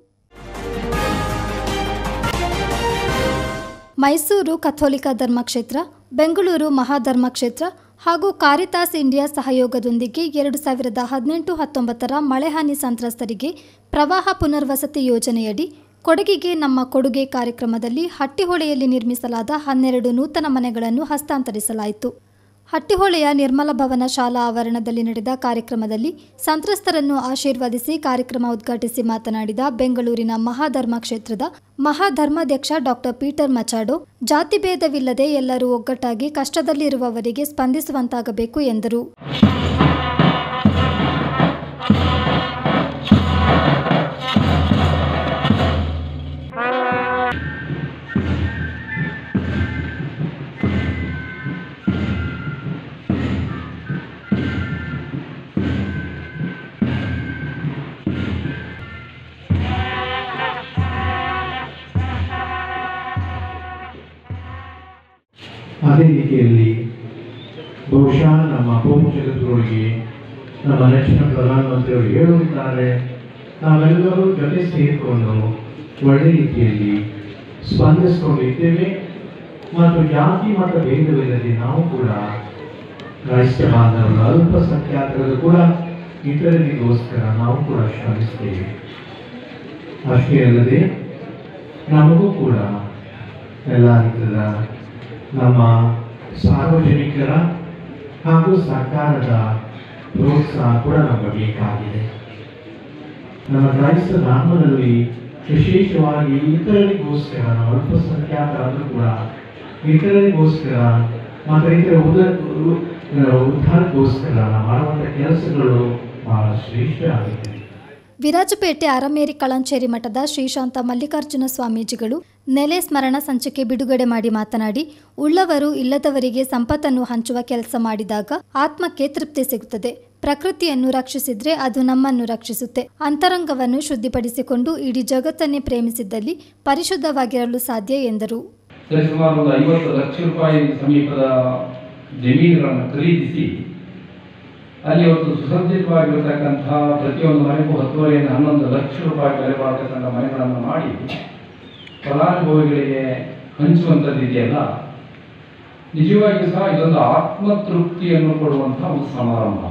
ಮೈಸೂರು ಕಥೋಲಿಕ ಧರ್ಮಕ್ಷೇತ್ರ ಬೆಂಗಳೂರು ಮಹಾಧರ್ಮ ಕ್ಷೇತ್ರ ಹಾಗೂ ಕಾರಿತಾಸ್ ಇಂಡಿಯಾ ಸಹಯೋಗದೊಂದಿಗೆ ಎರಡು ಸಾವಿರದ ಹದಿನೆಂಟು ಹತ್ತೊಂಬತ್ತರ ಮಳೆಹಾನಿ ಸಂತ್ರಸ್ತರಿಗೆ ಪ್ರವಾಹ ಪುನರ್ವಸತಿ ಯೋಜನೆಯಡಿ ಕೊಡಗಿಗೆ ನಮ್ಮ ಕೊಡುಗೆ ಕಾರ್ಯಕ್ರಮದಲ್ಲಿ ಹಟ್ಟಿಹೊಳೆಯಲ್ಲಿ ನಿರ್ಮಿಸಲಾದ ಹನ್ನೆರಡು ನೂತನ ಮನೆಗಳನ್ನು ಹಸ್ತಾಂತರಿಸಲಾಯಿತು ಹಟ್ಟಿಹೊಳೆಯ ನಿರ್ಮಲ ಭವನ ಶಾಲಾ ಆವರಣದಲ್ಲಿ ನಡೆದ ಕಾರ್ಯಕ್ರಮದಲ್ಲಿ ಸಂತ್ರಸ್ತರನ್ನು ಆಶೀರ್ವದಿಸಿ ಕಾರ್ಯಕ್ರಮ ಉದ್ಘಾಟಿಸಿ ಮಾತನಾಡಿದ ಬೆಂಗಳೂರಿನ ಮಹಾಧರ್ಮ ಕ್ಷೇತ್ರದ ಮಹಾಧರ್ಮಾಧ್ಯಕ್ಷ ಡಾಕ್ಟರ್ ಪೀಟರ್ ಮಚಾಡೋ ಜಾತಿಭೇದವಿಲ್ಲದೆ ಎಲ್ಲರೂ ಒಗ್ಗಟ್ಟಾಗಿ ಕಷ್ಟದಲ್ಲಿರುವವರಿಗೆ ಸ್ಪಂದಿಸುವಂತಾಗಬೇಕು ಎಂದರು ಅದೇ ರೀತಿಯಲ್ಲಿ ಬಹುಶಃ ನಮ್ಮ ಹೋಮ್ ಜಗತ್ತಿನೊಳಗೆ ನಮ್ಮ ನೆಚ್ಚಿನ ಪ್ರಧಾನಮಂತ್ರಿಯವರು ಹೇಳುತ್ತಾರೆ ನಾವೆಲ್ಲರೂ ಜೊತೆ ಸೇರಿಕೊಂಡು ಒಳ್ಳೆ ರೀತಿಯಲ್ಲಿ ಸ್ಪಂದಿಸಿಕೊಂಡಿದ್ದೇವೆ ಮತ್ತು ಜಾತಿ ಮತ ಭೇದವಿಲ್ಲದೆ ನಾವು ಕೂಡ ಕ್ರೈಸ್ತ ಬಾಂಧವರು ಅಲ್ಪಸಂಖ್ಯಾತರು ಕೂಡ ಇತರರಿಗೋಸ್ಕರ ನಾವು ಕೂಡ ಶ್ರಮಿಸ್ತೇವೆ ಅಷ್ಟೇ ಅಲ್ಲದೆ ನಮಗೂ ಕೂಡ ಎಲ್ಲ ರೀತಿಯ ನಮ್ಮ ಸಾರ್ವಜನಿಕರ ಹಾಗೂ ಸರ್ಕಾರದ ಪ್ರೋತ್ಸಾಹ ಕೂಡ ನಮಗೆ ಬೇಕಾಗಿದೆ ನಮ್ಮ ಕ್ರೈಸ್ತ ಧರ್ಮದಲ್ಲಿ ವಿಶೇಷವಾಗಿ ಇತರರಿಗೋಸ್ಕರ ನಾವು ಅಲ್ಪಸಂಖ್ಯಾತರಾದರೂ ಕೂಡ ಇತರರಿಗೋಸ್ಕರ ಮತ್ತು ಇತರ ಉದ ಉ- ಉದ್ಧಾರಕ್ಕೋಸ್ಕರ ನಾವು ಮಾಡುವಂಥ ಕೆಲಸಗಳು ಬಹಳ ಶ್ರೇಷ್ಠ ಆಗಿದೆ ವಿರಾಜಪೇಟೆ ಅರಮೇರಿ ಕಳಂಚೇರಿ ಮಠದ ಶ್ರೀಶಾಂತ ಮಲ್ಲಿಕಾರ್ಜುನ ಸ್ವಾಮೀಜಿಗಳು ನೆಲೆ ಸ್ಮರಣ ಸಂಚಿಕೆ ಬಿಡುಗಡೆ ಮಾಡಿ ಮಾತನಾಡಿ ಉಳ್ಳವರು ಇಲ್ಲದವರಿಗೆ ಸಂಪತ್ತನ್ನು ಹಂಚುವ ಕೆಲಸ ಮಾಡಿದಾಗ ಆತ್ಮಕ್ಕೆ ತೃಪ್ತಿ ಸಿಗುತ್ತದೆ ಪ್ರಕೃತಿಯನ್ನು ರಕ್ಷಿಸಿದ್ರೆ ಅದು ನಮ್ಮನ್ನು ರಕ್ಷಿಸುತ್ತೆ ಅಂತರಂಗವನ್ನು ಶುದ್ಧಿಪಡಿಸಿಕೊಂಡು ಇಡೀ ಜಗತ್ತನ್ನೇ ಪ್ರೇಮಿಸಿದ್ದಲ್ಲಿ ಪರಿಶುದ್ಧವಾಗಿರಲು ಸಾಧ್ಯ ಎಂದರು ಸರಿಸುಮಾರು ಒಂದು ಐವತ್ತು ಲಕ್ಷ ರೂಪಾಯಿ ಸಮೀಪದ ಜಮೀನುಗಳನ್ನು ಖರೀದಿಸಿ ಅಲ್ಲಿ ಒಂದು ಸುಸಜ್ಜಿತವಾಗಿರತಕ್ಕಂತಹ ಪ್ರತಿಯೊಂದು ಮನೆಗೂ ಹತ್ತುವರಿಯಿಂದ ಹನ್ನೊಂದು ಲಕ್ಷ ರೂಪಾಯಿ ಬೆಲೆ ಬಾಳತಕ್ಕಂಥ ಮನೆಗಳನ್ನು ಮಾಡಿ ಫಲಾನುಭವಿಗಳಿಗೆ ಹಂಚುವಂಥದ್ದು ಇದೆಯಲ್ಲ ನಿಜವಾಗಿಯೂ ಸಹ ಇದೊಂದು ಆತ್ಮತೃಪ್ತಿಯನ್ನು ಕೊಡುವಂತಹ ಒಂದು ಸಮಾರಂಭ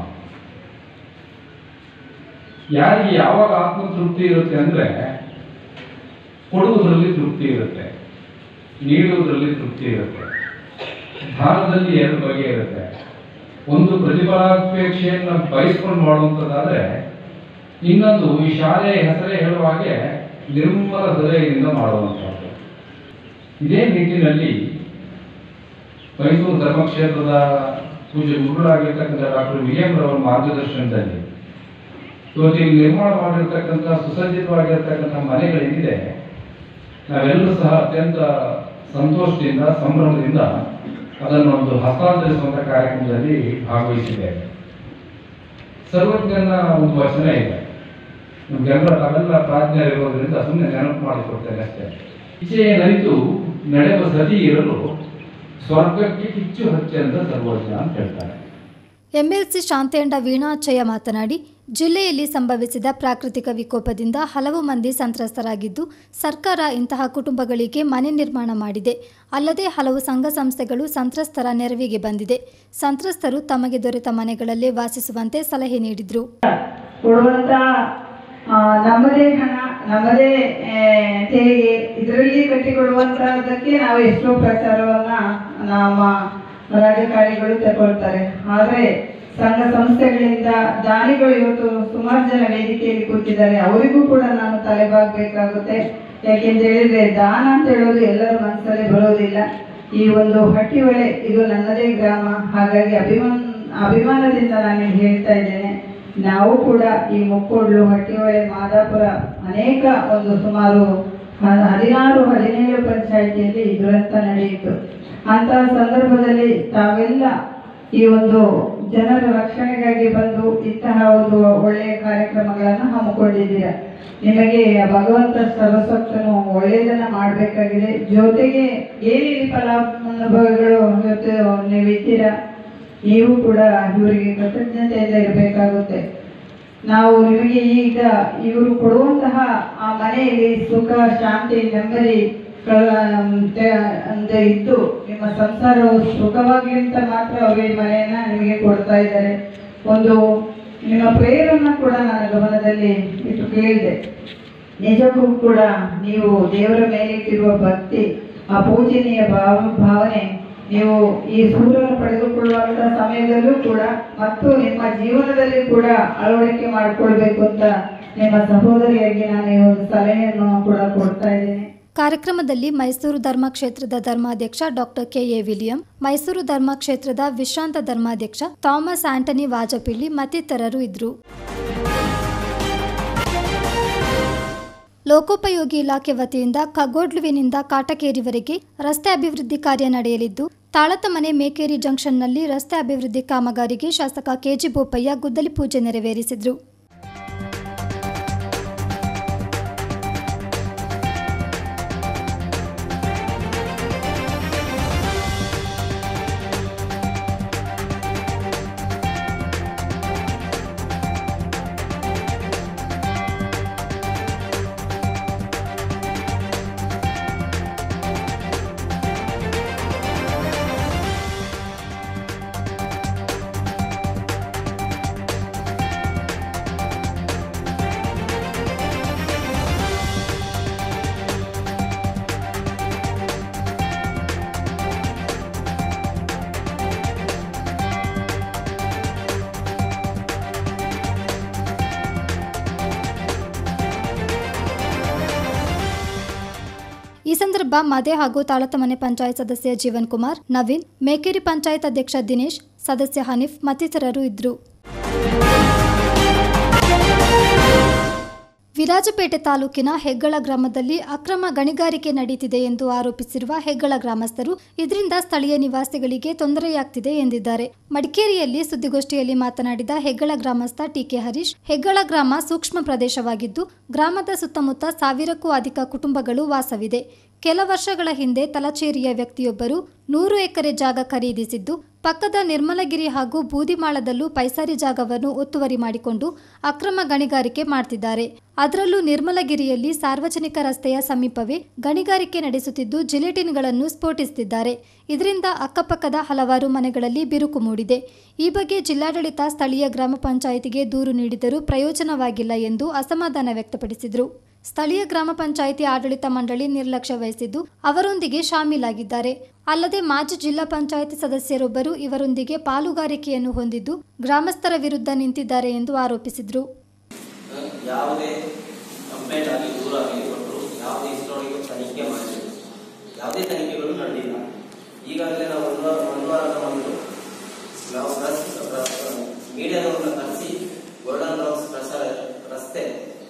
ಯಾರಿಗೆ ಯಾವಾಗ ಆತ್ಮತೃಪ್ತಿ ಇರುತ್ತೆ ಅಂದ್ರೆ ಕೊಡುವುದರಲ್ಲಿ ತೃಪ್ತಿ ಇರುತ್ತೆ ನೀಡುವುದರಲ್ಲಿ ತೃಪ್ತಿ ಇರುತ್ತೆ ದಾನದಲ್ಲಿ ಎರಡು ಬಗೆ ಇರುತ್ತೆ ಒಂದು ಪ್ರತಿಫಲಾಪೇಕ್ಷೆಯನ್ನು ಬಯಸ್ಕೊಂಡು ಮಾಡುವಂಥದ್ದಾದ್ರೆ ಇನ್ನೊಂದು ಈ ಶಾಲೆಯ ಹೆಸರೇ ಹೇಳುವ ಹಾಗೆ ನಿರ್ಮಲ ಹೃದಯದಿಂದ ಮಾಡುವಂಥದ್ದು ಇದೇ ನಿಟ್ಟಿನಲ್ಲಿ ಮೈಸೂರು ಧರ್ಮಕ್ಷೇತ್ರದ ಪೂಜೆ ಗುರುಗಳಾಗಿರ್ತಕ್ಕಂಥ ಡಾಕ್ಟರ್ ವಿ ಎಂ ರವರ ಮಾರ್ಗದರ್ಶನದಲ್ಲಿ ಇವತ್ತು ಇಲ್ಲಿ ನಿರ್ಮಾಣ ಮಾಡಿರ್ತಕ್ಕಂಥ ಸುಸಜ್ಜಿತವಾಗಿರ್ತಕ್ಕಂಥ ಮನೆಗಳೇನಿದೆ ನಾವೆಲ್ಲರೂ ಸಹ ಅತ್ಯಂತ ಸಂತೋಷದಿಂದ ಸಂಭ್ರಮದಿಂದ ಅದನ್ನು ಒಂದು ಹಸ್ತಾಂತರಿಸುವಂತ ಕಾರ್ಯಕ್ರಮದಲ್ಲಿ ಭಾಗವಹಿಸಿದ್ದೇವೆ ಸರ್ವಜ್ಞನ ಒಂದು ವಚನ ಇದೆ ನಮ್ಗೆಲ್ಲ ತಾವೆಲ್ಲ ಪ್ರಾಜ್ಞರಿರೋದ್ರಿಂದ ಸುಮ್ಮನೆ ನೆನಪು ಮಾಡಿಕೊಡ್ತೇನೆ ಅಷ್ಟೇ ಇಚ್ಛೆ ನರಿತು ನಡೆವ ಸತಿ ಇರಲು ಸ್ವರ್ಗಕ್ಕೆ ಕಿಚ್ಚು ಹಚ್ಚಂತ ಸರ್ವಜ್ಞ ಅಂತ ಹೇಳ್ತಾರೆ ಎಂಎಲ್ಸಿ ಶಾಂತೇಂಡ ವೀಣಾಚಯ್ಯ ಮಾತನಾಡಿ ಜಿಲ್ಲೆಯಲ್ಲಿ ಸಂಭವಿಸಿದ ಪ್ರಾಕೃತಿಕ ವಿಕೋಪದಿಂದ ಹಲವು ಮಂದಿ ಸಂತ್ರಸ್ತರಾಗಿದ್ದು ಸರ್ಕಾರ ಇಂತಹ ಕುಟುಂಬಗಳಿಗೆ ಮನೆ ನಿರ್ಮಾಣ ಮಾಡಿದೆ ಅಲ್ಲದೆ ಹಲವು ಸಂಘ ಸಂಸ್ಥೆಗಳು ಸಂತ್ರಸ್ತರ ನೆರವಿಗೆ ಬಂದಿದೆ ಸಂತ್ರಸ್ತರು ತಮಗೆ ದೊರೆತ ಮನೆಗಳಲ್ಲೇ ವಾಸಿಸುವಂತೆ ಸಲಹೆ ನೀಡಿದರು ಕೊಡುವಂತ ಆ, ನಮ್ಮದೇ ಹಣ ನಮ್ಮದೇ ಆ, ತೆರಿಗೆ ಇದರಲ್ಲಿ ಕಟ್ಟಿಕೊಡುವಂತಹದ್ದಕ್ಕೆ ನಾವು ಎಷ್ಟೋ ಪ್ರಚಾರವನ್ನ ನಮ್ಮ ರಾಜಕಾರಣಿಗಳು ತಗೊಳ್ತಾರೆ ಆದ್ರೆ ಸಂಘ ಸಂಸ್ಥೆಗಳಿಂದ ದಾನಿಗಳು ಇವತ್ತು ಸುಮಾರು ಜನ ವೇದಿಕೆಯಲ್ಲಿ ಕೂತಿದ್ದಾರೆ ಅವರಿಗೂ ಕೂಡ ನಾನು ತಲೆಬಾಗಬೇಕಾಗುತ್ತೆ ಯಾಕೆಂತ ಹೇಳಿದ್ರೆ ದಾನ ಅಂತ ಹೇಳೋದು ಎಲ್ಲರ ಮನಸ್ಸಲ್ಲಿ ಬರೋದಿಲ್ಲ ಈ ಒಂದು ಹಟ್ಟಿಹೊಳೆ ಇದು ನನ್ನದೇ ಗ್ರಾಮ ಹಾಗಾಗಿ ಅಭಿಮಾನ ಅಭಿಮಾನದಿಂದ ನಾನು ಹೇಳ್ತಾ ಇದ್ದೇನೆ ನಾವು ಕೂಡ ಈ ಮುಕ್ಕೋಡ್ಲು ಹಟ್ಟಿಹೊಳೆ ಮಾದಾಪುರ ಅನೇಕ ಒಂದು ಸುಮಾರು ಹ- ಹದಿನಾರು ಹದಿನೇಳು ಪಂಚಾಯಿತಿಯಲ್ಲಿ ದುರಂತ ನಡೆಯಿತು ಅಂತಹ ಸಂದರ್ಭದಲ್ಲಿ ತಾವೆಲ್ಲ ಈ ಒಂದು ಜನರ ರಕ್ಷಣೆಗಾಗಿ ಬಂದು ಇಂತಹ ಒಂದು ಒಳ್ಳೆಯ ಕಾರ್ಯಕ್ರಮಗಳನ್ನು ಹಮ್ಮಿಕೊಂಡಿದ್ದೀರಾ ನಿಮಗೆ ಆ ಭಗವಂತ ಸರ್ವಸಕ್ತನು ಒಳ್ಳೆಯದನ್ನ ಮಾಡಬೇಕಾಗಿದೆ ಜೊತೆಗೆ ಏನೇನು ಫಲಾನುಭವಿಗಳು ಜೊತೆ ನೀವಿದ್ದೀರಾ ನೀವು ಕೂಡ ಇವರಿಗೆ ಕೃತಜ್ಞತೆಯಿಂದ ಇರಬೇಕಾಗುತ್ತೆ ನಾವು ನಿಮಗೆ ಈಗ ಇವರು ಕೊಡುವಂತಹ ಆ ಮನೆಯಲ್ಲಿ ಸುಖ ಶಾಂತಿ ನೆಮ್ಮದಿ ಅಂತ ಇದ್ದು ನಿಮ್ಮ ಸಂಸಾರವು ಸುಖವಾಗಲಿ ಅಂತ ಮಾತ್ರ ಅವರು ಈ ಮನೆಯನ್ನ ನಿಮಗೆ ಕೊಡ್ತಾ ಇದ್ದಾರೆ ಒಂದು ನಿಮ್ಮ ಪ್ರೇಯರನ್ನ ಕೂಡ ನನ್ನ ಗಮನದಲ್ಲಿ ಇಟ್ಟು ಕೇಳಿದೆ ನಿಜಕ್ಕೂ ಕೂಡ ನೀವು ದೇವರ ಮೇಲೆ ಇಟ್ಟಿರುವ ಭಕ್ತಿ ಆ ಪೂಜನೀಯ ಭಾವ ಭಾವನೆ ನೀವು ಈ ಸೂರ್ಯನ ಪಡೆದುಕೊಳ್ಳುವಂತ ಸಮಯದಲ್ಲೂ ಕೂಡ ಮತ್ತು ನಿಮ್ಮ ಜೀವನದಲ್ಲಿ ಕೂಡ ಅಳವಡಿಕೆ ಮಾಡಿಕೊಳ್ಬೇಕು ಅಂತ ನಿಮ್ಮ ಸಹೋದರಿಯಾಗಿ ನಾನು ಈ ಒಂದು ಸಲಹೆಯನ್ನು ಕೂಡ ಕೊಡ್ತಾ ಇದ್ದೀನಿ ಕಾರ್ಯಕ್ರಮದಲ್ಲಿ ಮೈಸೂರು ಧರ್ಮಕ್ಷೇತ್ರದ ಧರ್ಮಾಧ್ಯಕ್ಷ doctor K A William Mysuru ಧರ್ಮಕ್ಷೇತ್ರದ ವಿಶ್ರಾಂತ ಧರ್ಮಾಧ್ಯಕ್ಷ ಥಾಮಸ್ ಆಂಟನಿ ವಾಜಪೇಯಿ ಮತ್ತಿತರರು ಇದ್ರು ಲೋಕೋಪಯೋಗಿ ಇಲಾಖೆ ವತಿಯಿಂದ ಕಗೋಡ್ಲುವಿನಿಂದ ಕಾಟಕೇರಿವರೆಗೆ ರಸ್ತೆ ಅಭಿವೃದ್ಧಿ ಕಾರ್ಯ ನಡೆಯಲಿದ್ದು ತಾಳತಮನೆ ಮೇಕೇರಿ ಜಂಕ್ಷನ್ನಲ್ಲಿ ರಸ್ತೆ ಅಭಿವೃದ್ಧಿ ಕಾಮಗಾರಿಗೆ ಶಾಸಕ ಕೆಜಿ ಬೋಪಯ್ಯ ಗುದ್ದಲಿ ಪೂಜೆ ನೆರವೇರಿಸಿದರು ಈ ಸಂದರ್ಭ ಮದೆ ಹಾಗೂ ತಾಳತಮನೆ ಪಂಚಾಯತ್ ಸದಸ್ಯ ಜೀವನ್ ಕುಮಾರ್ ನವೀನ್ ಮೇಕೇರಿ ಪಂಚಾಯತ್ ಅಧ್ಯಕ್ಷ ದಿನೇಶ್ ಸದಸ್ಯ ಹನೀಫ್ ಮತ್ತಿತರರು ಇದ್ರು ವಿರಾಜಪೇಟೆ ತಾಲೂಕಿನ ಹೆಗ್ಗಳ ಗ್ರಾಮದಲ್ಲಿ ಅಕ್ರಮ ಗಣಿಗಾರಿಕೆ ನಡೀತಿದೆ ಎಂದು ಆರೋಪಿಸಿರುವ ಹೆಗ್ಗಳ ಗ್ರಾಮಸ್ಥರು ಇದರಿಂದ ಸ್ಥಳೀಯ ನಿವಾಸಿಗಳಿಗೆ ತೊಂದರೆಯಾಗ್ತಿದೆ ಎಂದಿದ್ದಾರೆ ಮಡಿಕೇರಿಯಲ್ಲಿ ಸುದ್ದಿಗೋಷ್ಠಿಯಲ್ಲಿ ಮಾತನಾಡಿದ ಹೆಗ್ಗಳ ಗ್ರಾಮಸ್ಥ ಟಿಕೆ ಹರೀಶ್ ಹೆಗ್ಗಳ ಗ್ರಾಮ ಸೂಕ್ಷ್ಮ ಪ್ರದೇಶವಾಗಿದ್ದು ಗ್ರಾಮದ ಸುತ್ತಮುತ್ತ ಸಾವಿರಕ್ಕೂ ಅಧಿಕ ಕುಟುಂಬಗಳು ವಾಸವಿದೆ ಕೆಲ ವರ್ಷಗಳ ಹಿಂದೆ ತಲಚೇರಿಯ ವ್ಯಕ್ತಿಯೊಬ್ಬರು ನೂರು ಎಕರೆ ಜಾಗ ಖರೀದಿಸಿದ್ದು ಪಕ್ಕದ ನಿರ್ಮಲಗಿರಿ ಹಾಗೂ ಬೂದಿಮಾಳದಲ್ಲೂ ಪೈಸಾರಿ ಜಾಗವನ್ನು ಒತ್ತುವರಿ ಮಾಡಿಕೊಂಡು ಅಕ್ರಮ ಗಣಿಗಾರಿಕೆ ಮಾಡ್ತಿದ್ದಾರೆ ಅದರಲ್ಲೂ ನಿರ್ಮಲಗಿರಿಯಲ್ಲಿ ಸಾರ್ವಜನಿಕ ರಸ್ತೆಯ ಸಮೀಪವೇ ಗಣಿಗಾರಿಕೆ ನಡೆಸುತ್ತಿದ್ದು ಜಿಲೆಟಿನ್ಗಳನ್ನು ಸ್ಫೋಟಿಸುತ್ತಿದ್ದಾರೆ ಇದರಿಂದ ಅಕ್ಕಪಕ್ಕದ ಹಲವಾರು ಮನೆಗಳಲ್ಲಿ ಬಿರುಕು ಮೂಡಿದೆ ಈ ಬಗ್ಗೆ ಜಿಲ್ಲಾಡಳಿತ ಸ್ಥಳೀಯ ಗ್ರಾಮ ಪಂಚಾಯಿತಿಗೆ ದೂರು ನೀಡಿದರೂ ಪ್ರಯೋಜನವಾಗಿಲ್ಲ ಎಂದು ಅಸಮಾಧಾನ ವ್ಯಕ್ತಪಡಿಸಿದರು ಸ್ಥಳೀಯ ಗ್ರಾಮ ಪಂಚಾಯಿತಿ ಆಡಳಿತ ಮಂಡಳಿ ನಿರ್ಲಕ್ಷ್ಯ ವಹಿಸಿದ್ದು ಅವರೊಂದಿಗೆ ಶಾಮೀಲಾಗಿದ್ದಾರೆ ಅಲ್ಲದೆ ಮಾಜಿ ಜಿಲ್ಲಾ ಪಂಚಾಯಿತಿ ಸದಸ್ಯರೊಬ್ಬರು ಇವರೊಂದಿಗೆ ಪಾಲುಗಾರಿಕೆಯನ್ನು ಹೊಂದಿದ್ದು ಗ್ರಾಮಸ್ಥರ ವಿರುದ್ಧ ನಿಂತಿದ್ದಾರೆ ಎಂದು ಆರೋಪಿಸಿದರು ಯಾವುದೇ ಕಂಪ್ಲೇಂಟ್ ಆಗಲಿ ದೂರ ಆಗಲಿ ಕೊಟ್ಟರು ಯಾವುದೇ ಇಷ್ಟರೊಳಗೆ ತನಿಖೆ ಮಾಡಿಲ್ಲ ಯಾವುದೇ ತನಿಖೆಗಳು ನಡೆದಿಲ್ಲ ಈಗಾಗಲೇ ನಾವು ಒಂದು ವಾರ ಒಂದು ವಾರದ ಮೊದಲು ನಾವು ಪ್ರೆಸ್ ಮೀಡಿಯಾದವ್ರನ್ನ ಕರೆಸಿ ಗೋಲ್ಡನ್ ರೌಸ್ ಪ್ರಸಾರ ರಸ್ತೆ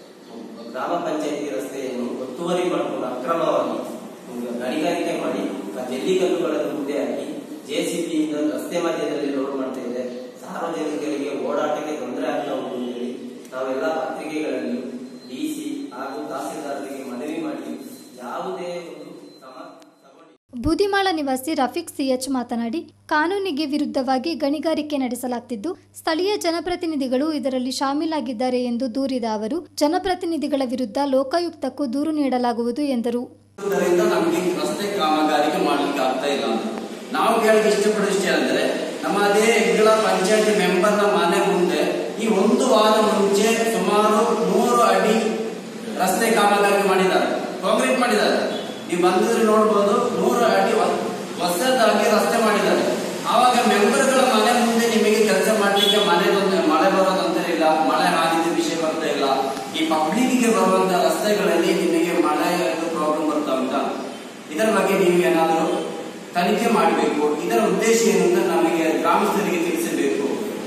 ಗ್ರಾಮ ಪಂಚಾಯತಿ ರಸ್ತೆಯನ್ನು ಒತ್ತುವರಿ ಮಾಡಿಕೊಂಡು ಅಕ್ರಮವಾಗಿ ಗಣಿಗಾರಿಕೆ ಮಾಡಿ ಆ ಜಲ್ಲಿಕಲ್ಲುಗಳನ್ನು ಮುಂದೆ ಹಾಕಿ ಜೆಸಿಬಿಯಿಂದ ರಸ್ತೆ ಮಧ್ಯದಲ್ಲಿ ಲೋಡ್ ಮಾಡ್ತಾ ಇದೆ ಸಾರ್ವಜನಿಕರಿಗೆ ಓಡಾಟಕ್ಕೆ ತೊಂದರೆ ಆಗ್ತಾ ಉಂಟು ಅಂತ ಹೇಳಿ ನಾವೆಲ್ಲ ಪತ್ರಿಕೆಗಳಲ್ಲಿ ಡಿಸಿ ಹಾಗೂ ತಹಸೀಲ್ದಾರರಿಗೆ ಮನವಿ ಮಾಡಿ ಯಾವುದೇ ಒಂದು ಕ್ರಮ ಬೂದಿಮಾಳ ನಿವಾಸಿ ರಫೀಕ್ ಸಿಎಚ್ ಮಾತನಾಡಿ ಕಾನೂನಿಗೆ ವಿರುದ್ಧವಾಗಿ ಗಣಿಗಾರಿಕೆ ನಡೆಸಲಾಗ್ತಿದ್ದು ಸ್ಥಳೀಯ ಜನಪ್ರತಿನಿಧಿಗಳು ಇದರಲ್ಲಿ ಶಾಮೀಲಾಗಿದ್ದಾರೆ ಎಂದು ದೂರಿದ ಅವರು ಜನಪ್ರತಿನಿಧಿಗಳ ವಿರುದ್ಧ ಲೋಕಾಯುಕ್ತಕ್ಕೂ ದೂರು ನೀಡಲಾಗುವುದು ಎಂದರು ಇದರಿಂದ ನಮಗೆ ರಸ್ತೆ ಕಾಮಗಾರಿಕೆ ಮಾಡ್ಲಿಕ್ಕೆ ಆಗ್ತಾ ಇಲ್ಲ ಅಂತ ನಾವು ಕೇಳಕ್ಕೆ ಇಷ್ಟಪಡೋ ವಿಷಯ ಅಂದ್ರೆ ನಮ್ಮ ಅದೇ ಹೆಗ್ಗಳ ಪಂಚಾಯತಿ ಮೆಂಬರ್ನ ಮನೆ ಮುಂದೆ ಈ ಒಂದು ವಾರ ಮುಂಚೆ ಸುಮಾರು ನೂರು ಅಡಿ ರಸ್ತೆ ಕಾಮಗಾರಿ ಮಾಡಿದ್ದಾರೆ ಕಾಂಕ್ರೀಟ್ ಮಾಡಿದ್ದಾರೆ ನೀವು ಬಂದಿದ್ರೆ ನೋಡ್ಬೋದು ನೂರು ಅಡಿ ಹೊ- ಹೊಸದಾಗಿ ರಸ್ತೆ ಮಾಡಿದ್ದಾರೆ ಆವಾಗ ಮೆಂಬರ್ಗಳ ಮನೆ ಮುಂದೆ ನಿಮಗೆ ಕೆಲಸ ಮಾಡ್ಲಿಕ್ಕೆ ಮನೆ ಬಂದ ಮಳೆ ಬರೋದಂತ ಇಲ್ಲ ಮಳೆ ಹಾನಿದ ವಿಷಯ ಬರ್ತಾ ಇಲ್ಲ ಈ ಪಬ್ಲಿಕ್ಗೆ ಬರುವಂತ ರಸ್ತೆಗಳಲ್ಲಿ ನಿಮಗೆ ಮಳೆ ಪ್ರಾಬ್ಲಮ್ ಬರ್ತಾ ಉಂಟಾ ಇದರ ಬಗ್ಗೆ ನೀವು ಏನಾದರೂ ತನಿಖೆ ಮಾಡಬೇಕು ಇದರ ಉದ್ದೇಶ ಏನು ಅಂತ ನಮಗೆ ಗ್ರಾಮಸ್ಥರಿಗೆ ತಿಳಿಸಬೇಕು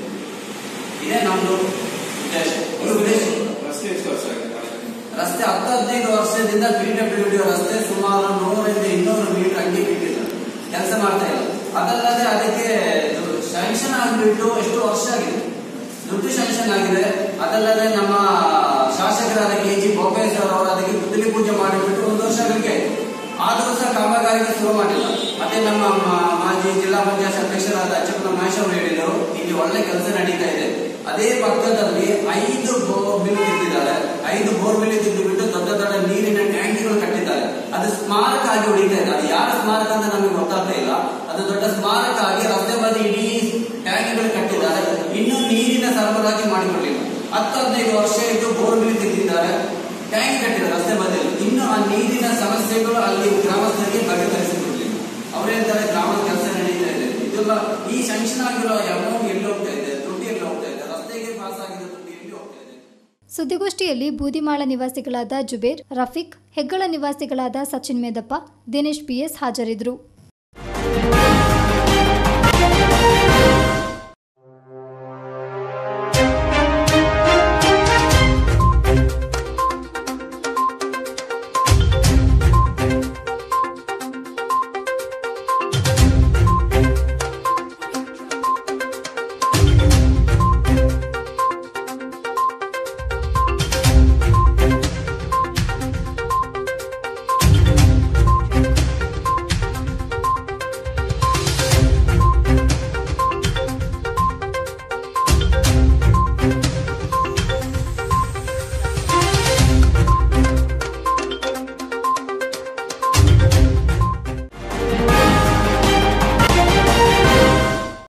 ಇದೇ ನಮ್ದು ಉದ್ದೇಶ ಈ ಉದ್ದೇಶ ರಸ್ತೆ ಎಷ್ಟು ವರ್ಷ ಆಗಿದೆ ರಸ್ತೆ ಹತ್ತು ಹದಿನೈದು ವರ್ಷದಿಂದ ಪಿ ಡಬ್ಲ್ಯೂ ಡಿ ರಸ್ತೆ ಸುಮಾರು ನೂರರಿಂದ ಇನ್ನೂರು ಮೀಟರ್ ಹಂಗೆ ಬಿಟ್ಟಿದ್ದಾರೆ ಕೆಲಸ ಮಾಡ್ತಾ ಇಲ್ಲ ಅದಲ್ಲದೆ ಅದಕ್ಕೆ ಸ್ಯಾಂಕ್ಷನ್ ಆಗಿಬಿಟ್ಟು ಎಷ್ಟು ವರ್ಷ ಆಗಿದೆ ದುಡ್ಡು ಸ್ಯಾಂಕ್ಷನ್ ಆಗಿದೆ ಅದಲ್ಲದೆ ನಮ್ಮ ಶಾಸಕರಾದ ಕೆ ಜಿ ಬೋಪೇಶ್ವರ್ ಅವರು ಅದಕ್ಕೆ ಗುದ್ದಲಿ ಪೂಜೆ ಮಾಡಿಬಿಟ್ಟು ಒಂದು ವರ್ಷ ಆಗಲಿಕ್ಕೆ ಆದರೂ ಸಹ ಕಾಮಗಾರಿಗೆ ಶುರು ಮಾಡಿಲ್ಲ ಮತ್ತೆ ನಮ್ಮ ಮ- ಮಾಜಿ ಜಿಲ್ಲಾ ಪಂಚಾಯತ್ ಅಧ್ಯಕ್ಷರಾದ ಅಚ್ಚಪ್ಪನ ಮಹೇಶ್ ಅವರು ಹೇಳಿದರು ಇಲ್ಲಿ ಒಳ್ಳೆ ಕೆಲಸ ನಡೀತಾ ಇದೆ ಅದೇ ಪಕ್ಕದಲ್ಲಿ ಐದು ಬೋರ್ಮಿಲ್ ಇಟ್ಟಿದ್ದಾರೆ ಐದು ಬೋರ್ಮಿಲ್ ಇದ್ದು ಬಿಟ್ಟು ದೊಡ್ಡ ದೊಡ್ಡ ನೀರಿನ ಟ್ಯಾಂಕಿಗಳು ಕಟ್ಟಿದ್ದಾರೆ ಅದು ಸ್ಮಾರಕ ಆಗಿ ಉಳಿತಾ ಇದೆ ಅದು ಯಾರ ಸ್ಮಾರಕ ಅಂತ ನಮಗೆ ಗೊತ್ತಾಗ್ತಾ ಇಲ್ಲ ಅದು ದೊಡ್ಡ ಸ್ಮಾರಕ ಆಗಿ ರಸ್ತೆ ಬದಿ ಇಡೀ ಟ್ಯಾಂಕಿಗಳು ಕಟ್ಟಿದ್ದಾರೆ ಇನ್ನೂ ನೀರಿನ ಸರಬರಾಜು ಮಾಡಿಕೊಳ್ಳಿಲ್ಲ ಹತ್ತು ಹದಿನೈದು ವರ್ಷ ಇದ್ದು ಬೋರ್ಮಿಲ್ ತೆಗೆದಿದ್ದಾರೆ ಟ್ಯಾಂಕ್ ಕಟ್ಟಿದ್ದಾರೆ ರಸ್ತೆ ಬದಿಯಲ್ಲಿ ಇನ್ನು ಆ ನೀರಿನ ಸಮಸ್ಯೆಗಳು ಅಲ್ಲಿ ಗ್ರಾಮಸ್ಥರಿಗೆ ಬಗೆಹರಿಸಿಕೊಡ್ಲಿಲ್ಲ ಅವ್ರು ಹೇಳ್ತಾರೆ ಗ್ರಾಮದ ಕೆಲಸ ನಡೀತಾ ಇದೆ ಇದೆಲ್ಲ ಈ ಸ್ಯಾಂಕ್ಷನ್ ಆಗಿರೋ ಅಮೌಂಟ್ ಎಲ್ಲಿ ಹೋಗ್ತಾ ಇದೆ ದುಡ್ಡು ಎಲ್ಲಿ ಹೋಗ್ತಾ ಇದೆ ರಸ್ತೆಗೆ ಪಾಸ್ ಆಗಿರೋ ದುಡ್ಡು ಎಲ್ಲಿ ಹೋಗ್ತಾ ಇದೆ ಸುದ್ದಿಗೋಷ್ಠಿಯಲ್ಲಿ ಬೂದಿಮಾಳ ನಿವಾಸಿಗಳಾದ ಜುಬೇರ್ ರಫೀಕ್ ಹೆಗ್ಗಳ ನಿವಾಸಿಗಳಾದ ಸಚಿನ್ ಮೇದಪ್ಪ ದಿನೇಶ್ ಪಿಎಸ್ ಹಾಜರಿದ್ದರು